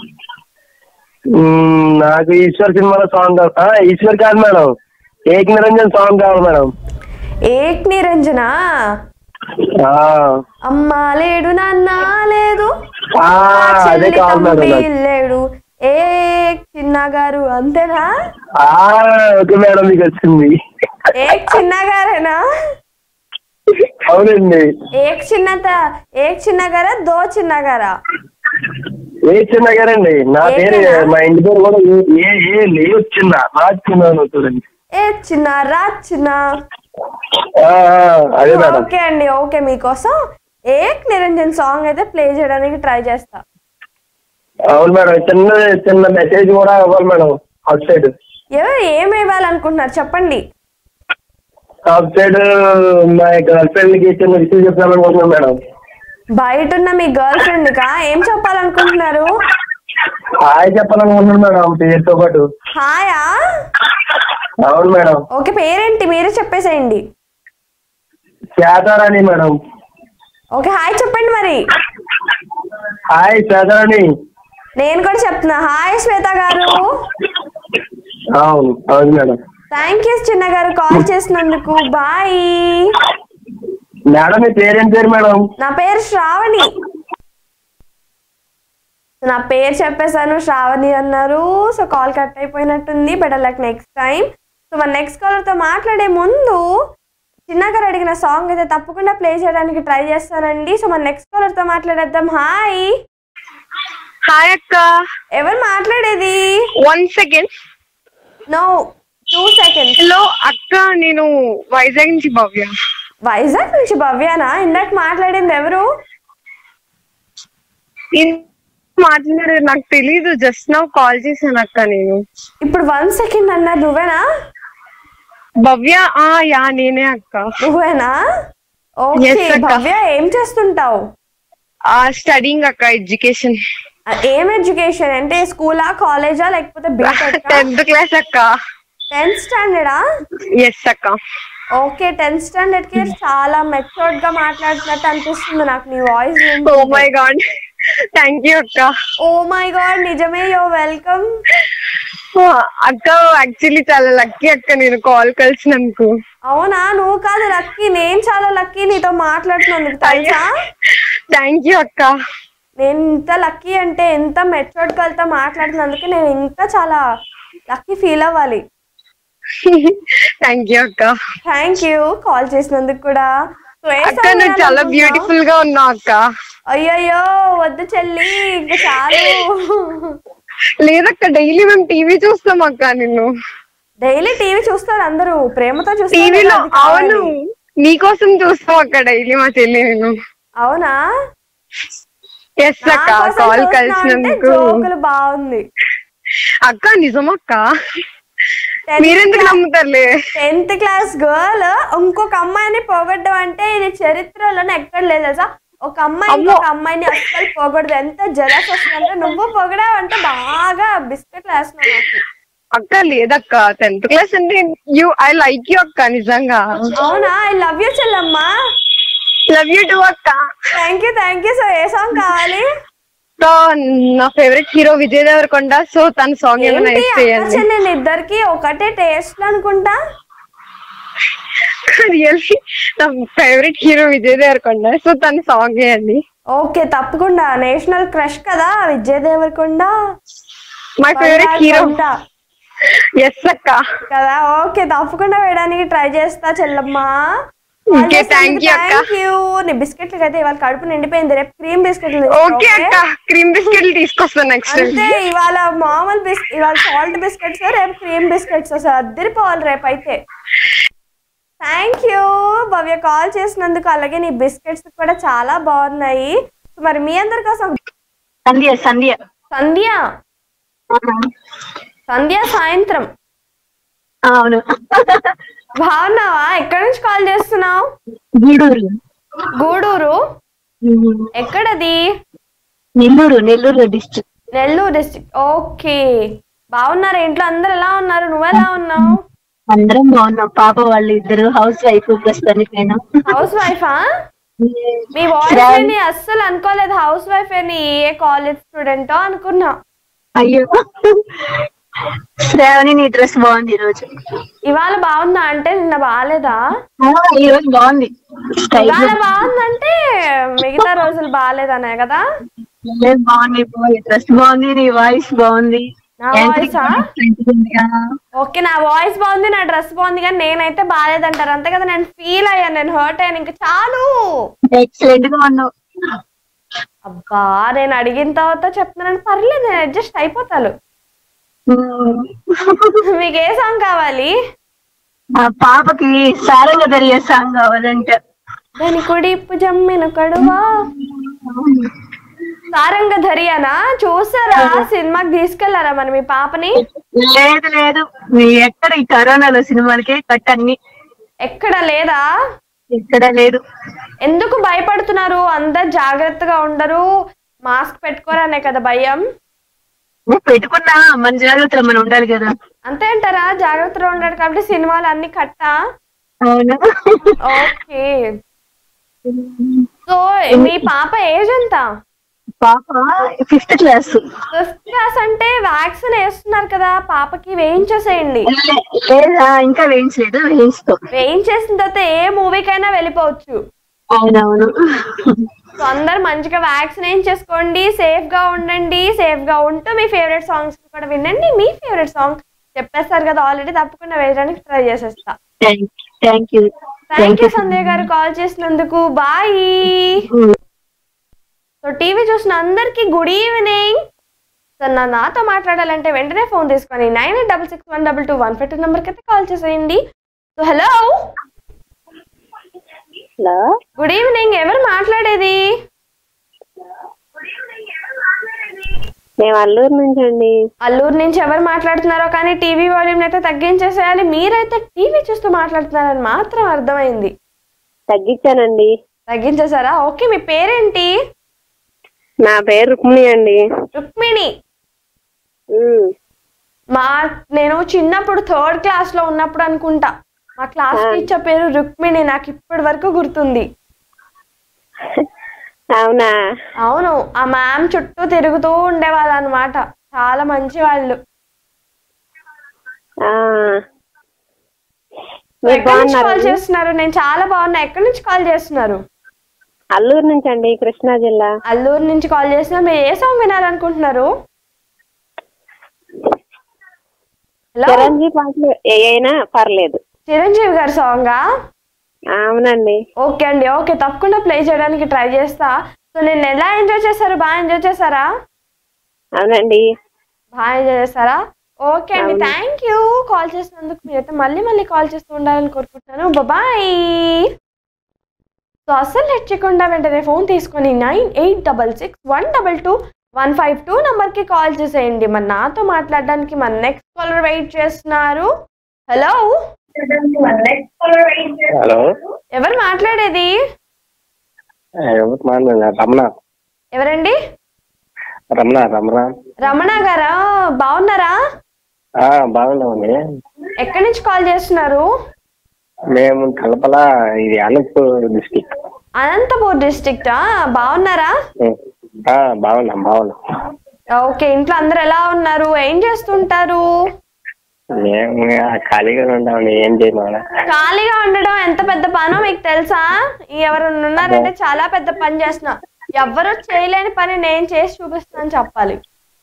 మ్మ్, నాకు ఈశ్వర్ సినిమాలో సాంగ్ కావాలి ఆ, ఈశ్వర్ కాదు మేడం ఏక్ నిరంజన్ సాంగ్ కావాలి మేడం ఏక్ నిరంజన ఆ, అమ్మ లేడు నాన్న లేదు ఆ, అదే చెల్లి కావాలి మేడం తమ్మి నాకు. లేడు ఏ చిన్న గారు అంతేనా ఆ, ఓకే మేడం మీకు వచ్చింది ఏక్ చిన్న గారేనా అవునండి ఏక్ చిన్నత ఏక్ చిన్న గారా దో చిన్న గారా ఏ చిన్న గారండి నా పేరు ఏకేనా? మా ఇంటి పేరు కూడా ఏ- ఏ ఏ లేదు చిన్న రాజ్ చిన్న అని చూడండి ఏ చిన్న రా చిన్న ఆ, ఆ, అదే మేడం ఓకే అండి ఓకే మీకోసం ఏక్ నిరంజన్ సాంగ్ అయితే ప్లే చేయడానికి ట్రై చేస్తా అవును మేడం చిన్న చిన్న మెసేజ్ కూడా ఇవ్వాలి మేడం అవుట్ సైడ్ ఎవరు ఏమి ఇవ్వాలనుకుంటున్నారు చెప్పండి అవుట్ సైడ్ మా గర్ల్ ఫ్రెండ్ కి చిన్న విషయం చెప్తామనుకుంటున్నాను మేడం బయట ఉన్న మీ గర్ల్ ఫ్రెండ్ కా ఏం చెప్పాలనుకుంటున్నారు హాయ్ చెప్పాలనుకుంటున్నాను మేడం పేరుతో పాటు హాయా అవును మేడం ఓకే పేరేంటి మీరే చెప్పేసేయండి శాతారాణి మేడం ఓకే హాయ్ చెప్పండి మరి హాయ్ శాతారాణి నేను కూడా చెప్తున్నా హాయ్ శ్వేత గారు అవును అవును మేడం థ్యాంక్ యూ చిన్న గారు కాల్ చేసినందుకు బాయ్ మేడం మీ పేరేం పేరు మేడం నా పేరు శ్రావణి నా పేరు చెప్పేశాను శ్రావణి అన్నారు సో కాల్ కట్ అయిపోయినట్టుంది better like next time so మన నెక్స్ట్ కాలర్తో మాట్లాడే ముందు చిన్నగారు అడిగిన సాంగ్ అయితే తప్పకుండా ప్లే చేయడానికి ట్రై చేస్తానండి సో మన నెక్స్ట్ కాలర్తో మాట్లాడేద్దాం హాయ్ హాయ్ అక్క ఎవరు మాట్లాడేది one second no two seconds hello అక్క నేను వైజాగ్ నుంచి భవ్య వైజాగ్ నుంచి భవ్యానా ఇందాక మాట్లాడింది ఎవరు ఏం మాట్లాడారు నాకు తెలీదు జస్ట్ నా కాల్ చేశాను అక్క నేను ఇప్పుడు వన్ సెకండ్ అన్నారు నువ్వేనా భవ్య ఆ యా నేనే అక్క నువ్వేనా ఓకే Yes, అక్క. భవ్య ఏం చేస్తుంటావు ఆ స్టడింగ్ అక్క ఎడ్యుకేషన్ ఆ, ఏం ఎడ్యుకేషన్ అంటే స్కూలా కాలేజా లేకపోతే బీటెక్ టెన్త్ క్లాస్ అక్క టెన్త్ స్టాండర్డా ఎస్ అక్క ఓకే టెన్త్ స్టాండర్డ్ కి చాలా మెచ్యూర్డ్ గా మాట్లాడుతున్నట్టు అనిపిస్తుంది నాకు నీ voice oh my God thank you అక్క ఓ మై గాడ్ నిజమే యో వెల్కమ్ అక్క యాక్చువల్లీ చాలా లక్కీ అక్క నేను కాల్ కలిసినందుకు అవునా నువ్వు కాదు లక్కీ నేను చాలా లక్కీ నీతో మాట్లాడుతున్నందుకు తెలుసా థ్యాంక్ యూ అక్క నేను ఇంత లక్కీ అంటే ఎంత మెచ్యూర్డ్ గర్ల్తో మాట్లాడినందుకు నేను ఇంకా చాలా లక్కీ ఫీల్ అవ్వాలి థ్యాంక్ యూ అక్క థ్యాంక్ యూ కాల్ చేసినందుకు కూడా So, ఏ అక్క song నువ్వు చాలా వినాలనుకుంటున్నావు? బ్యూటిఫుల్ గా ఉన్నావు అక్క అయ్యయ్యో వద్దు చెల్లి ఇంకా చాలు లేదక్క డైలీ మేము టీవీ చూస్తాం అక్క నిన్ను డైలీ టీవీ చూస్తారు అందరూ ప్రేమతో చూస్తారు టీవీలో అది కావాలి. అవును నీకోసం చూస్తాం అక్క డైలీ మా చెల్లి నేను అవునా ఎస్ నా అక్క కోసం కాల్ చూస్తున్నావు అంటే కలిసినందుకు జోకులు బాగుంది అక్క నిజమక్క మీరెందుకు నమ్ముతారులే టెన్త్ క్లాస్ గర్ల్ ఇంకొక అమ్మాయిని పోగొట్టడం అంటే ఇది చరిత్రలోనే ఎక్కడ లేదు తెలుసా ఒక అమ్మాయి అమ్మో. ఇంకొక అమ్మాయిని అస్సలు పోగొడదు ఎంత జలస్ వస్తుందంటే నువ్వు పొగడావంటే బాగా బిస్కెట్లు వేస్తున్నావు నాకు అక్క లేదక్క టెన్త్ క్లాస్ అంటే యూ ఐ లైక్ యూ అక్క నిజంగా అవునా ఐ లవ్ యూ చెల్లమ్మా లవ్ యూ టూ అక్క thank you thank you so ఏ సాంగ్ కావాలి సో నా favourite hero Vijay Devarakonda so తన సాంగ్ ఏమైనా ఏంటి ఇస్తే అక్క చెల్లెలు ఇద్దరికి ఒకటే టేస్ట్ అనుకుంటా రియల్లీ నా favourite hero Vijay Devarakonda so తన సాంగ్ వేయండి ఓకే తప్పకుండా నేషనల్ క్రష్ కదా Vijay Devarakonda my favourite hero కొండ. ఎస్ అక్క కదా ఓకే తప్పకుండా వేయడానికి ట్రై చేస్తా చెల్లమ్మా ఓకే థ్యాంక్ యూ అక్క థ్యాంక్ యూ నీ బిస్కెట్లు అయితే ఇవాళ కడుపు నిండిపోయింది రేపు క్రీమ్ బిస్కెట్లు ఓకే అక్క క్రీమ్ బిస్కెట్లు తీసుకొస్తాను నెక్స్ట్ అంటే ఇవాళ మామూలు బిస్ ఇవాళ సాల్ట్ బిస్కెట్స్ రేపు క్రీమ్ బిస్కెట్స్ అసలు అద్దరిపోవాలి రేపు అయితే థ్యాంక్ యూ భవ్య కాల్ చేసినందుకు అలాగే నీ బిస్కెట్స్ కూడా చాలా బాగున్నాయి మరి మీ అందరి కోసం సంధ్య సంధ్య సంధ్య సంధ్య సాయంత్రం అవును బాగున్నావా ఎక్కడి నుంచి కాల్ చేస్తున్నావు గూడూరు గూడూరు ఎక్కడది Nellore Nellore district Nellore district okay బాగున్నారా ఇంట్లో అందరు ఎలా ఉన్నారు నువ్వెలా ఉన్నావు అందరం బాగున్నాం పాప వాళ్ళు ఇద్దరు హౌస్ వైఫ్ ప్రస్తుతానికి నేను హౌస్ వైఫా మీ వాయిస్ శ్రావణి. విని అస్సలు అనుకోలేదు హౌస్ వైఫ్ అని ఏ కాలేజ్ స్టూడెంటో అనుకున్నా అయ్యో శ్రావణి నీ డ్రెస్ బాగుంది ఈ రోజు ఇవాళ బాగుందా అంటే నిన్న బాగాలేదా ఆ, ఈ రోజు బాగుంది స్టైల్ ఇవాళ బాగుందంటే మిగతా రోజులు బాగాలేదనే కదా బాగుంది డ్రెస్ బాగుంది నీ వాయిస్ బాగుంది నా యాంత్రిక వాయిసా accent ఉంది. ఆ, ఓకే నా వాయిస్ బాగుంది నా డ్రెస్ బాగుంది కానీ నేనైతే బాగాలేదంటారు అంతే కదా నేను ఫీల్ అయ్యాను నేను హర్ట్ అయ్యాను ఇంకా చాలు ఎక్సలెంట్ గా ఉన్నావు అబ్బా నేను అడిగిన తర్వాత చెప్తున్నాను పర్లేదు నేను అడ్జస్ట్ అయిపోతాను ఉమ్. మీకు ఏ సాంగ్ కావాలి ఆ పాపకి సారంగా జరిగే సాంగ్ కావాలంటే దాని కుడి జమ్మిన కడువా సారంగ ధరియానా చూసారా సినిమాకి తీసుకెళ్లారా మరి మీ పాపని లేదు లేదు నీ ఎక్కడ ఈ కరోనాలో సినిమాలకి కట్ అన్ని ఎక్కడ లేదా ఇక్కడ లేదు ఎందుకు భయపడుతున్నారు అందరు జాగ్రత్తగా ఉండరు మాస్క్ పెట్టుకోరనే కదా భయం నువ్వు పెట్టుకున్నా మన జాగ్రత్తలో మనం ఉండాలి కదా అంతే అంటారా జాగ్రత్తగా ఉండాలి కాబట్టి సినిమాలు అన్ని కట్టా అవును ఓకే సో మీ పాప ఏజ్ ఎంత పాప ఫిఫ్త్ క్లాస్ ఫిఫ్త్ క్లాస్ అంటే వ్యాక్సిన్ వేస్తున్నారు కదా పాపకి వేయించేసేయండి లేదా ఇంకా వేయించలేదు వేయిస్తాం వేయించేసిన తర్వాత ఏ మూవీకైనా వెళ్ళిపోవచ్చు అవునవును సో అందరు మంచిగా వ్యాక్సిన్ వేయించేసుకోండి సేఫ్ గా ఉండండి సేఫ్ గా ఉంటూ మీ ఫేవరెట్ సాంగ్స్ కూడా వినండి మీ ఫేవరెట్ సాంగ్ చెప్పేస్తారు కదా ఆల్రెడీ తప్పకుండా వేయడానికి ట్రై చేసేస్తా thank you thank you Sandhya గారు కాల్ చేసినందుకు బాయ్ సో టీవీ చూసిన అందరికీ గుడ్ ఈవినింగ్ సో నా నాతో మాట్లాడాలంటే వెంటనే ఫోన్ తీసుకొని nine eight double six one double two one five two నెంబర్కి అయితే కాల్ చేసేయండి so hello hello good evening ఎవరు మాట్లాడేది మేము అల్లూరు నుంచి అండి అల్లూరు నుంచి ఎవరు మాట్లాడుతున్నారో కానీ టీవీ వాల్యూమ్ అయితే తగ్గించేసేయాలి మీరైతే టీవీ చూస్తూ మాట్లాడుతున్నారని మాత్రం అర్థమైంది తగ్గించానండి తగ్గించేసారా ఓకే మీ పేరేంటి నా పేరు రుక్మిణి అండి రుక్మిణి ఉమ్, మా నేను చిన్నప్పుడు థర్డ్ క్లాస్ లో ఉన్నప్పుడు అనుకుంటా మా క్లాస్ టీచర్ పేరు రుక్మిణి నాకు ఇప్పటి వరకు గుర్తుంది అవునా అవును ఆ మ్యామ్ చుట్టూ తిరుగుతూ ఉండేవాళ్ళు అనమాట చాలా మంచి వాళ్ళు ఆ. మీరు ఎక్కడి నుంచి కాల్ బాగున్నారా చేస్తున్నారు నేను చాలా బాగున్నా ఎక్కడి నుంచి కాల్ చేస్తున్నారు అల్లూరు నుంచి అండి కృష్ణా జిల్లా అల్లూరు నుంచి కాల్ చేసినా మీరు ఏ సాంగ్ వినాలనుకుంటున్నారు హలో చిరంజీవి పాటలు ఏ అయినా పర్లేదు చిరంజీవి గారి సాంగా అవునండి ఓకే అండి ఓకే తప్పకుండా ప్లే చేయడానికి ట్రై చేస్తా సో నేను ఎలా ఎంజాయ్ చేశారు బాగా ఎంజాయ్ చేశారా అవునండి బాగా ఎంజాయ్ చేశారా ఓకే అండి అవును. థ్యాంక్ యూ కాల్ చేసినందుకు మీరైతే మళ్ళీ మళ్ళీ కాల్ చేస్తూ ఉండాలని కోరుకుంటున్నాను బాయ్ సో అస్సలు లెట్ చేయకుండా వెంటనే ఫోన్ తీసుకొని nine eight double six one double two one five two నెంబర్కి కాల్ చేసేయండి మరి నాతో మాట్లాడడానికి మన నెక్స్ట్ కాలర్ వెయిట్ చేస్తున్నారు హలో హలో ఎవరు మాట్లాడేది ఎవరు మాట్లాడారు రమణ ఎవరండి రమణ రమణ రమణ గారా బాగున్నారా ఆ, బాగున్నామండి ఎక్కడి నుంచి కాల్ చేస్తున్నారు మేము కలపల ఇది అనంతపూర్ డిస్టిక్ అనంతపూర్ డిస్ట్రిక్టా బాగున్నారా బాగున్నాం బాగున్నాం ఓకే ఇంట్లో అందరు ఎలా ఉన్నారు ఏం చేస్తుంటారు మేము ఖాళీగా ఉంటామండి ఏం చేయమన్నా ఖాళీగా ఉండడం ఎంత పెద్ద పనో మీకు తెలుసా ఎవరైనా ఉన్నారంటే చాలా పెద్ద పని చేస్తున్నా ఎవరు చేయలేని పని నేను చేసి చూపిస్తాను చెప్పాలి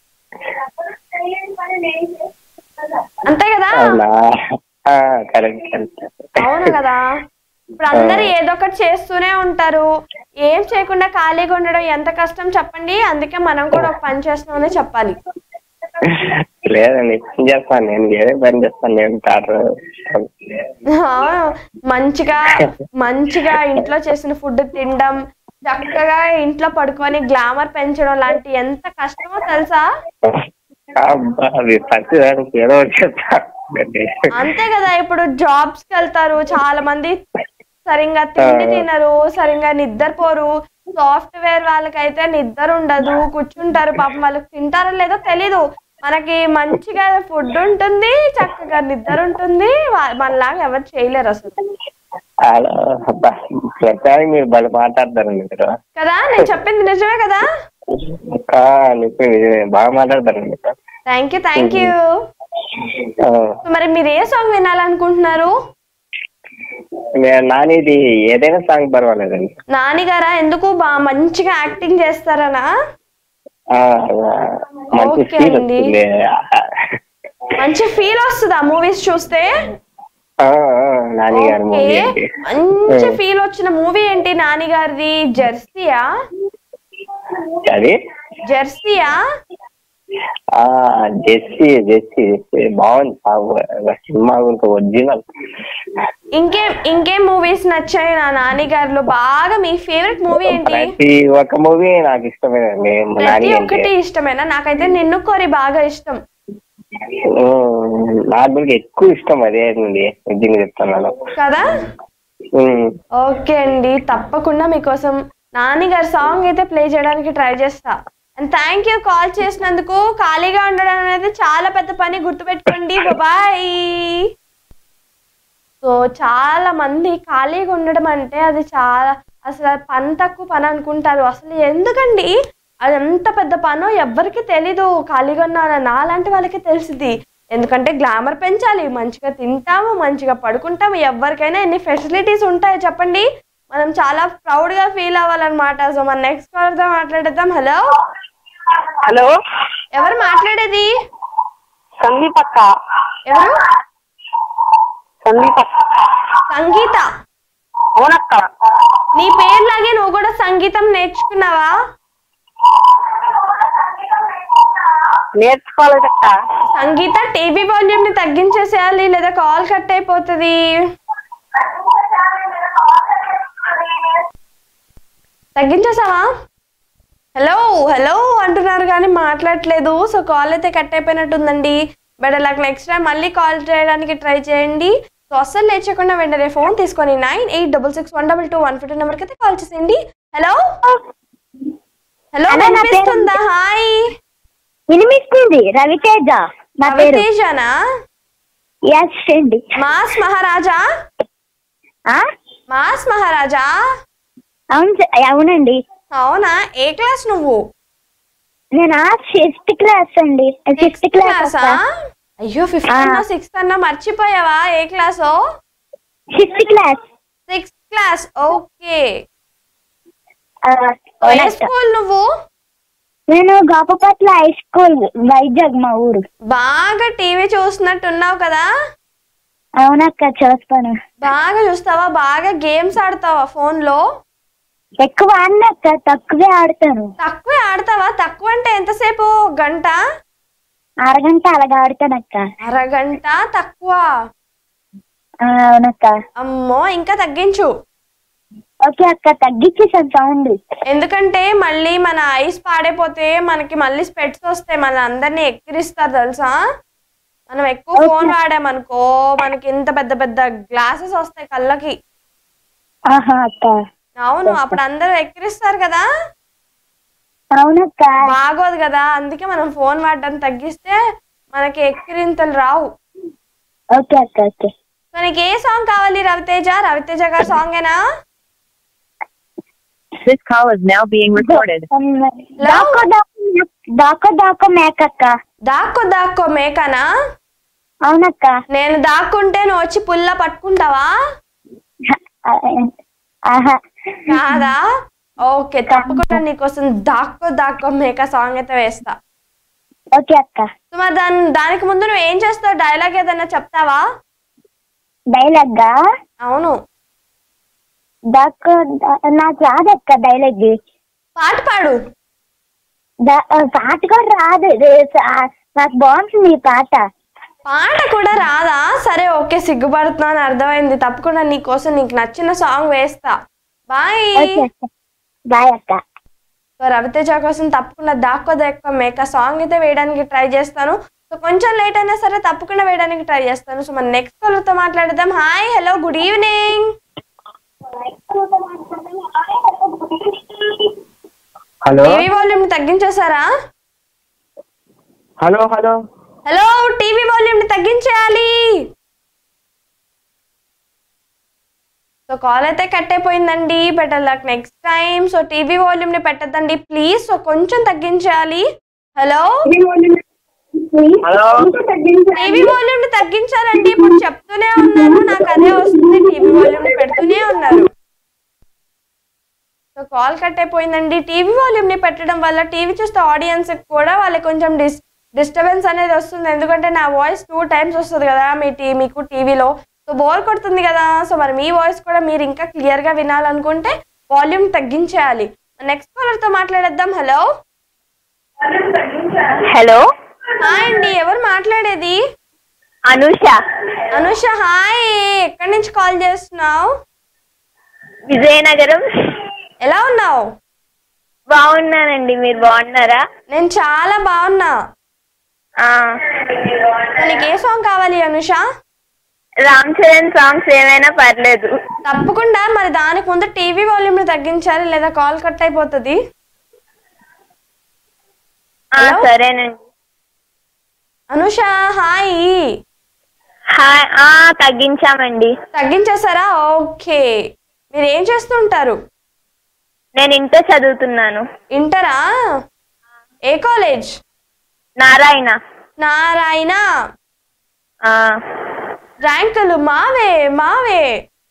అంతే కదా అవునా కరెక్ట్ కరెక్ట్ అవును కదా ఇప్పుడు అందరూ ఏదో ఒకటి చేస్తూనే ఉంటారు ఏం చేయకుండా ఖాళీగా ఉండడం ఎంత కష్టం చెప్పండి అందుకే మనం కూడా ఒక పని చేస్తున్నామని చెప్పాలి లేదండి పని చేస్తాను నేను ఏదే పని చేస్తాను నేను టాటర్ అవును. మంచిగా మంచిగా ఇంట్లో చేసిన ఫుడ్ తినడం చక్కగా ఇంట్లో పడుకొని గ్లామర్ పెంచడం లాంటి ఎంత కష్టమో తెలుసా అబ్బా, అది ప్రతిదానికి ఏదో ఒకటి చెప్తా అంతే కదా ఇప్పుడు జాబ్స్ కి వెళ్తారు చాలా మంది సరిగ్గా తిండి తినరు సరిగ్గా నిద్రపోరు సాఫ్ట్వేర్ వాళ్ళకైతే నిద్ర ఉండదు కూర్చుంటారు పాపం వాళ్ళకి తింటారో లేదో తెలీదు మనకి మంచిగా ఫుడ్ ఉంటుంది చక్కగా నిద్ర ఉంటుంది వా- మనలాగా ఎవరు చేయలేరు అసలు అలా అబ్బా, ప్రతిదానికి మీరు బలి మాట్లాడతారండి మీరు కదా నేను చెప్పింది నిజమే కదా ఆ, నిజమే, నిజమే. బాగా మాట్లాడతారండి మీరు థ్యాంక్ యూ థ్యాంక్ యూ ఆ, మరి మీరు ఏ సాంగ్ వినాలనుకుంటున్నారు నేను నానిది ఏదైనా సాంగ్ పర్వాలేదండి నాని గారా ఎందుకు బాగా మంచిగా యాక్టింగ్ చేస్తారనా ఆ, మంచి ఓకే ఫీల్ అండి. వస్తుంది మంచి ఫీల్ వస్తుందా మూవీస్ చూస్తే ఆ, ఆ, నాని గారి ఓకే మూవీ అండి మంచి ఫీల్ వచ్చిన మూవీ ఏంటి నాని గారిది జెర్సీయా అది జెర్సీయా ఆ జెస్సీ జెస్సీ జెస్సీ బాగుంది బాగా సినిమా గురించి ఒరిజినల్ ఇంకేం ఇంకేం మూవీస్ నచ్చాయి నా నాని గారిలో బాగా మీ ఫేవరెట్ మూవీ ఏంటి ప్రతి ఒక్క మూవీ నాకు ఇష్టమేనండి ప్రతి నాని అంటే ఒక్కటి ఇష్టమేనా నాకైతే నిన్ను కోరి బాగా ఇష్టం ఉమ్, నాకు కూడా ఎక్కువ ఇష్టం అదే అండి నిజంగా చెప్తున్నాను కదా ఉమ్, ఓకే అండి తప్పకుండా మీకోసం నాని గారి సాంగ్ అయితే ప్లే చేయడానికి ట్రై చేస్తా అండ్ థ్యాంక్ యూ కాల్ చేసినందుకు ఖాళీగా ఉండడం అనేది చాలా పెద్ద పని గుర్తుపెట్టుకోండి బాయ్ సో చాలా మంది ఖాళీగా ఉండడం అంటే అది చాలా అసలు అది పని తక్కువ పని అనుకుంటారు అసలు ఎందుకండి అది ఎంత పెద్ద పనో ఎవ్వరికి తెలీదు ఖాళీగా ఉన్న నాలాంటి వాళ్ళకి తెలిసింది ఎందుకంటే గ్లామర్ పెంచాలి మంచిగా తింటాము మంచిగా పడుకుంటాము ఎవరికైనా ఎన్ని ఫెసిలిటీస్ ఉంటాయో చెప్పండి మనం చాలా ప్రౌడ్ గా ఫీల్ అవ్వాలన్నమాట సో మన నెక్స్ట్ కాలర్ తో మాట్లాడేద్దాం హలో హలో ఎవరు మాట్లాడేది సందీప్ అక్క ఎవరు సందీప్ సంగీత అవునక్క నీ పేరులాగే నువ్వు కూడా సంగీతం నేర్చుకున్నావా నేర్చుకోలేదక్క సంగీత టీవీ వాల్యూమ్ ని తగ్గించేసేయాలి లేదా కాల్ కట్ అయిపోతుంది తగ్గించేసావా హలో హలో అంటున్నారు కానీ మాట్లాడట్లేదు సో కాల్ అయితే కట్ అయిపోయినట్టుందండి బట్ అలా నెక్స్ట్ టైం మళ్ళీ కాల్ చేయడానికి ట్రై చేయండి సో అస్సలు లేచకుండా వెంటనే ఫోన్ తీసుకొని nine eight double six one double two one fifty నెంబర్కి అయితే కాల్ చేసేయండి హలో హలో అదే నా పేరు. వినిపిస్తుందా హాయ్ వినిపిస్తుంది రవితేజ నా పేరు రవితేజనా ఎస్ అండి మాస్ మహారాజా ఆ? మాస్ మహారాజా అవును స- అవునండి అవునా ఏ క్లాస్ నువ్వు నేను ఫిఫ్త్ క్లాస్ అండి ఫిఫ్త్ క్లాస్ క్లాసా అయ్యో ఫిఫ్త్ ఆ. అన్నా సిక్స్త్ అన్నా మర్చిపోయావా ఏ క్లాసో fifth class sixth class okay ఆ, ఏ అవునక్క. స్కూల్ నువ్వు నేను గోపపట్ల హై స్కూల్ వైజాగ్ మా ఊరు బాగా టీవీ చూస్తున్నట్టున్నావు కదా అవునక్క చూస్తాను బాగా చూస్తావా బాగా గేమ్స్ ఆడతావా ఫోన్ లో ఎక్కువ ఆడినక్క తక్కువే ఆడతాను తక్కువే ఆడతావా తక్కువ అంటే ఎంతసేపు గంట అరగంట అలాగ ఆడతానక్క అరగంట తక్కువ ఆ, అవునక్క అమ్మో ఇంకా తగ్గించు ఓకే అక్క తగ్గించేసాను సౌండ్ ఎందుకంటే మళ్ళీ మన ఐస్ పాడైపోతే మనకి మళ్ళీ స్పెట్స్ వస్తాయి మన అందరినీ ఎక్కిరిస్తారు తెలుసా మనం ఎక్కువ ఫోన్ వాడామనుకో మనకి ఇంత పెద్ద పెద్ద గ్లాసెస్ వస్తాయి కళ్ళకి ఆహా అక్క అవును అప్పుడు అందరూ ఎక్కిరిస్తారు కదా అవునక్క బాగోదు కదా అందుకే మనం ఫోన్ వాడడం తగ్గిస్తే మనకి ఎక్కిరింతలు రావు ఓకే అక్క ఓకే సో నీకు ఏ సాంగ్ కావాలి రవితేజ రవితేజ గారి సాంగేనా This call is now being recorded. దాకో దాకో దాకో దాకో మేకక్క దాక్కో దాక్కో మేకనా అవునక్క నేను దాక్కుంటే నువ్వు వచ్చి పుల్ల పట్టుకుంటావా ఆహా కాదా ఓకే తప్పకుండా నీకోసం దాక్కో దాక్కో మేక సాంగ్ అయితే వేస్తా ఓకే అక్క సో మరి దాని దానికి ముందు నువ్వు ఏం చేస్తావు డైలాగ్ ఏదైనా చెప్తావా డైలాగ్గా అవును దాకో దా- నాకు రాదక్క డైలాగ్ పాట పాడు దా- ఆ, పాట కూడా రాదు ఇది సా- నాకు బాగుంటుంది ఈ పాట పాట కూడా రాదా సరే ఓకే సిగ్గుపడుతున్నా అని అర్థమైంది తప్పకుండా నీకోసం నీకు నచ్చిన సాంగ్ వేస్తా బాయ్ ఓకే అక్క బాయ్ అక్క సో రవితేజ కోసం తప్పకుండా దాక్కో దాక్కో మేక సాంగ్ అయితే వేయడానికి ట్రై చేస్తాను సో కొంచెం లేట్ అయినా సరే తప్పకుండా వేయడానికి ట్రై చేస్తాను సో మన నెక్స్ట్ కాలర్తో మాట్లాడదాం hi hello good evening hello TV volume తగ్గించేశారా hello hello hello TV volume తగ్గించేయాలి సో కాల్ అయితే కట్ అయిపోయిందండి better luck next time so TV volume ని పెట్టద్దండి ప్లీజ్ సో కొంచెం తగ్గించాలి హలో హలో టీవీ వాల్యూమ్ ని తగ్గించాలండి ఇప్పుడు చెప్తూనే ఉన్నాను నాకు అదే వస్తుంది టీవీ వాల్యూమ్ ని పెడుతూనే ఉన్నారు సో కాల్ కట్ అయిపోయిందండి టీవీ వాల్యూమ్ ని పెట్టడం వల్ల టీవీ చూస్తే ఆడియన్స్ కూడా వాళ్ళకి కొంచెం డిస్ డిస్టర్బెన్స్ అనేది వస్తుంది ఎందుకంటే నా వాయిస్ టూ టైమ్స్ వస్తుంది కదా మీ టీ మీకు టీవీలో సో బోర్ కొడుతుంది కదా సో మరి మీ వాయిస్ కూడా మీరు ఇంకా క్లియర్ గా వినాలనుకుంటే వాల్యూమ్ తగ్గించేయాలి నెక్స్ట్ కాలర్ తో మాట్లాడేద్దాం హలో హలో హాయ్ అండి ఎవరు మాట్లాడేది అనుష అనుష హాయ్ ఎక్కడి నుంచి కాల్ చేస్తున్నావు విజయనగరం ఎలా ఉన్నావు బాగున్నానండి మీరు బాగున్నారా నేను చాలా బాగున్నా ఆ, నీకు ఏ సాంగ్ కావాలి అనుష రామ్ చరణ్ సాంగ్స్ ఏమైనా పర్లేదు తప్పకుండా మరి దానికి ముందు టీవీ వాల్యూమ్ తగ్గించాలి లేదా కాల్ కట్ అయిపోతుంది ఆ, హలో? సరేనండి అనుష హాయ్ హాయ్ ఆ, తగ్గించామండి తగ్గించేసారా ఓకే మీరు ఏం చేస్తుంటారు నేను ఇంటర్ చదువుతున్నాను ఇంటరా ఏ కాలేజ్ నారాయణ నారాయణ ఆ, ర్యాంకులు మావే మావే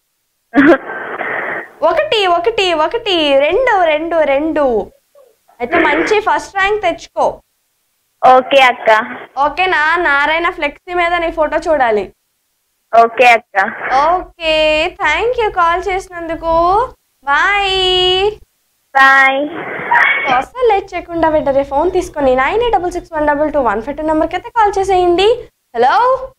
ఒకటి ఒకటి ఒకటి రెండు రెండు రెండు అయితే మంచి ఫస్ట్ ర్యాంక్ తెచ్చుకో ఓకే అక్క ఓకేనా నారాయణ ఫ్లెక్సీ మీద నీ ఫోటో చూడాలి ఓకే అక్క ఓకే థ్యాంక్ యూ కాల్ చేసినందుకు బాయ్ బాయ్ అసలు లేట్ చేయకుండా వెంటనే ఫోన్ తీసుకొని nine eight double six one double two one five two నెంబర్కి అయితే కాల్ చేసేయండి హలో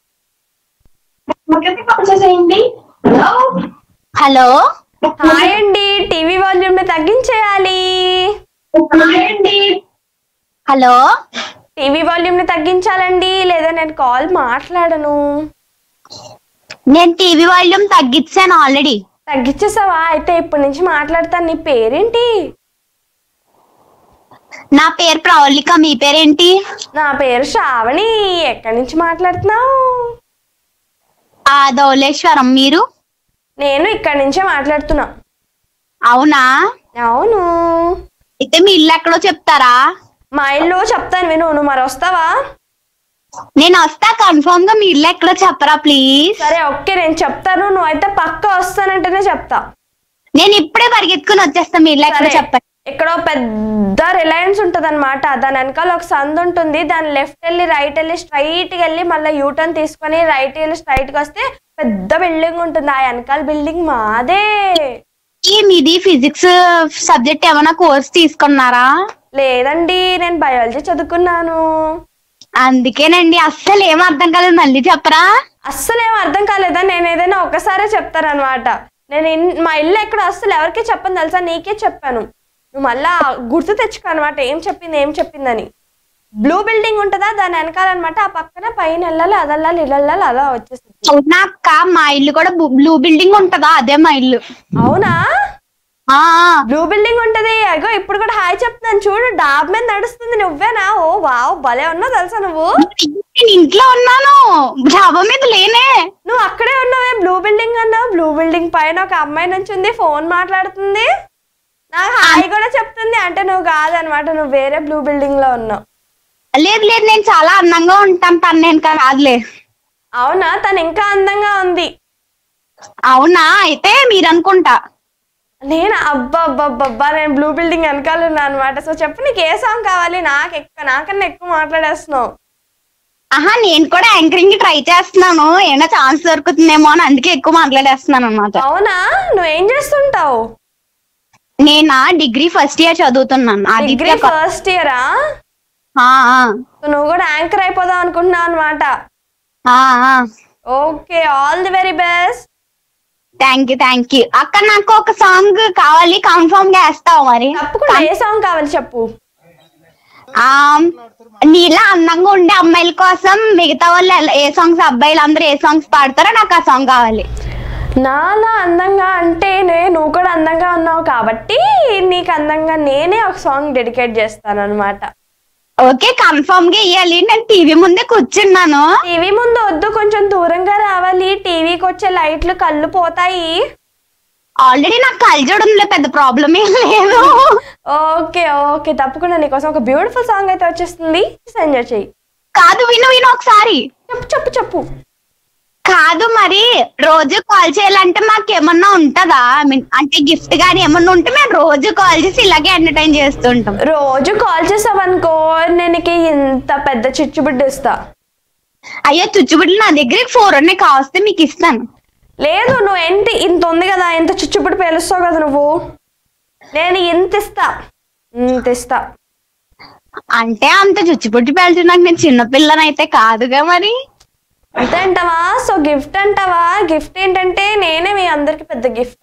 హలో హాయ్ అండి టీవీ వాల్యూమ్ ని తగ్గించేయాలి హలో టీవీ వాల్యూమ్ ని తగ్గించాలండి లేదా నేను కాల్ మాట్లాడను నేను టీవీ వాల్యూమ్ తగ్గించాను ఆల్రెడీ తగ్గించేసావా అయితే ఇప్పటి నుంచి మాట్లాడతాను నీ పేరేంటి నా పేరు ప్రవళిక మీ పేరేంటి నా పేరు శ్రావణి ఎక్కడి నుంచి మాట్లాడుతున్నావు ఆ ధవళేశ్వరం మీరు నేను ఇక్కడి నుంచే మాట్లాడుతున్నా అవునా అవును అయితే మీ ఇల్లు ఎక్కడో చెప్తారా మా ఇల్లు చెప్తాను విను నువ్వు మరి వస్తావా నేను వస్తా కన్ఫర్మ్ గా మీ ఇల్లు ఎక్కడో చెప్పరా ప్లీజ్ సరే ఓకే నేను చెప్తాను నువ్వు అయితే పక్క వస్తానంటేనే చెప్తా నేను ఇప్పుడే పరిగెత్తుకుని వచ్చేస్తా మీ ఇల్లు ఎక్కడో సరే. చెప్పండి ఇక్కడ ఓ పెద్ద రిలయన్స్ ఉంటుంది అనమాట దాని వెనకాల ఒక సందు ఉంటుంది దాని లెఫ్ట్ వెళ్ళి రైట్ వెళ్ళి స్ట్రైట్ వెళ్ళి మళ్ళీ యూటర్న్ తీసుకొని రైట్ వెళ్ళి స్ట్రైట్ గా వస్తే పెద్ద బిల్డింగ్ ఉంటుంది ఆ వెనకాల బిల్డింగ్ మాదే ఇంతకీ మీది ఫిజిక్స్ సబ్జెక్ట్ ఏమైనా కోర్స్ తీసుకున్నారా లేదండి నేను బయాలజీ చదువుకున్నాను అందుకేనండి అస్సలు ఏం అర్థం కాలేదు మళ్ళీ చెప్పరా అస్సలు ఏం అర్థం కాలేదా నేను ఏదైనా ఒక్కసారే చెప్తానన్నమాట నేను ఇన్- మా ఇల్లు ఎక్కడ అస్సలు ఎవరికి చెప్పను తెలుసా నీకే చెప్పాను నువ్వు మళ్ళా గుర్తు తెచ్చుకో అనమాట ఏం చెప్పింది ఏం చెప్పిందని బ్లూ బిల్డింగ్ ఉంటుందా దాని వెనకాల అనమాట ఆ పక్కన పైన వెళ్ళాలి అది వెళ్ళాలి ఇలా వెళ్ళాలి అలా వచ్చేసింది అవునా అక్క మా ఇల్లు కూడా బ్లూ బిల్డింగ్ ఉంటదా అదే మా ఇల్లు అవునా ఆ బ్లూ బిల్డింగ్ ఉంటది అగో ఇప్పుడు కూడా హాయ్ చెప్తున్నాను చూడు డాబ్ మీద నడుస్తుంది నువ్వేనా ఓ వావ్ భలే ఉన్నావు తెలుసా నువ్వు నేను ఇంట్లో ఉన్నాను డాబా మీద లేనే నువ్వు అక్కడే ఉన్నావే బ్లూ బిల్డింగ్ అన్నావు బ్లూ బిల్డింగ్ పైన ఒక అమ్మాయి నుంచి ఉంది ఫోన్ మాట్లాడుతుంది నాకు హాయ్ కూడా చెప్తుంది అంటే నువ్వు కాదనమాట నువ్వు వేరే బ్లూ బిల్డింగ్ లో ఉన్నావు లేదు లేదు నేను చాలా అందంగా ఉంటాను తను నేను కాదులే అవునా తను ఇంకా అందంగా ఉంది అవునా అయితే మీరు అనుకుంటా నేను అబ్బా అబ్బా అబ్బా, అబ్బా నేను బ్లూ బిల్డింగ్ వెనకాల ఉన్నా అనమాట సో చెప్పు నీకు ఏ సాంగ్ కావాలి నాకు ఎక్కువ నాకన్నా ఎక్కువ మాట్లాడేస్తున్నావు ఆహా నేను కూడా యాంకరింగ్ ట్రై చేస్తున్నాను ఏమైనా ఛాన్స్ దొరుకుతుందేమో అని అందుకే ఎక్కువ మాట్లాడేస్తున్నాను అనమాట అవునా నువ్వు ఏం చేస్తుంటావు నేనా డిగ్రీ ఫస్ట్ ఇయర్ చదువుతున్నాను డిగ్రీ ఆదిత్య ఫస్ట్ ఇయరా ఆ, ఆ, సో నువ్వు కూడా యాంకర్ అయిపోదాం అనుకుంటున్నావు అనమాట ఆ, ఆ. Okay all the very best thank you thank you అక్క నాకు ఒక సాంగ్ కావాలి కన్ఫర్మ్ గా వేస్తావు మరి తప్పకుండా ఏ సాంగ్ కావాలి చెప్పు ఆ నీలా అందంగా ఉండే అమ్మాయిల కోసం మిగతా వాళ్ళు ఎలా- ఏ సాంగ్స్ అబ్బాయిలు అందరూ ఏ సాంగ్స్ పాడతారో నాకు ఆ సాంగ్ కావాలి నాలా అందంగా అంటే నే- నువ్వు కూడా అందంగా ఉన్నావు కాబట్టి నీకు అందంగా నేనే ఒక సాంగ్ డెడికేట్ చేస్తాను అనమాట ఓకే కన్ఫర్మ్ గా ఇవ్వాలి నేను టీవీ ముందే కూర్చున్నాను టీవీ ముందు వద్దు కొంచెం దూరంగా రావాలి టీవీకి వచ్చే లైట్లు కళ్ళు పోతాయి ఆల్రెడీ నాకు కలజోడంలో పెద్ద ప్రాబ్లం ఏం లేదు ఓకే ఓకే తప్పకుండా నీకోసం ఒక బ్యూటిఫుల్ సాంగ్ అయితే వచ్చేస్తుంది ఎంజాయ్ చెయ్యి కాదు విను విను ఒకసారి చెప్పు చెప్పు చెప్పు కాదు మరి రోజు కాల్ చేయాలంటే మాకు ఏమన్నా ఉంటదా I mean, అంటే గిఫ్ట్ గానీ ఏమన్నా ఉంటే మేము రోజు కాల్ చేసి ఇలాగే ఎంటర్టైన్ చేస్తుంటాం రోజు కాల్ చేసావనుకో నేను నీకు ఇంత పెద్ద చిచ్చుబిడ్డ ఇస్తా అయ్యో చుచ్చుబుడ్లు నా దగ్గర ఫోర్ ఉన్నాయి కావస్తే మీకు ఇస్తాను లేదు నువ్వు ఏంటి ఇంత ఉంది కదా ఇంత చిచ్చుబిడ్డ పేలుస్తావు కదా నువ్వు నేను ఇంత ఇస్తా ఇంత ఇస్తా అంటే అంత చుచ్చుబుడ్డి పేల్చడానికి నేను చిన్నపిల్లనైతే కాదుగా మరి అంతే అంటావా సో గిఫ్ట్ అంటావా గిఫ్ట్ ఏంటంటే నేనే మీ అందరికి పెద్ద గిఫ్ట్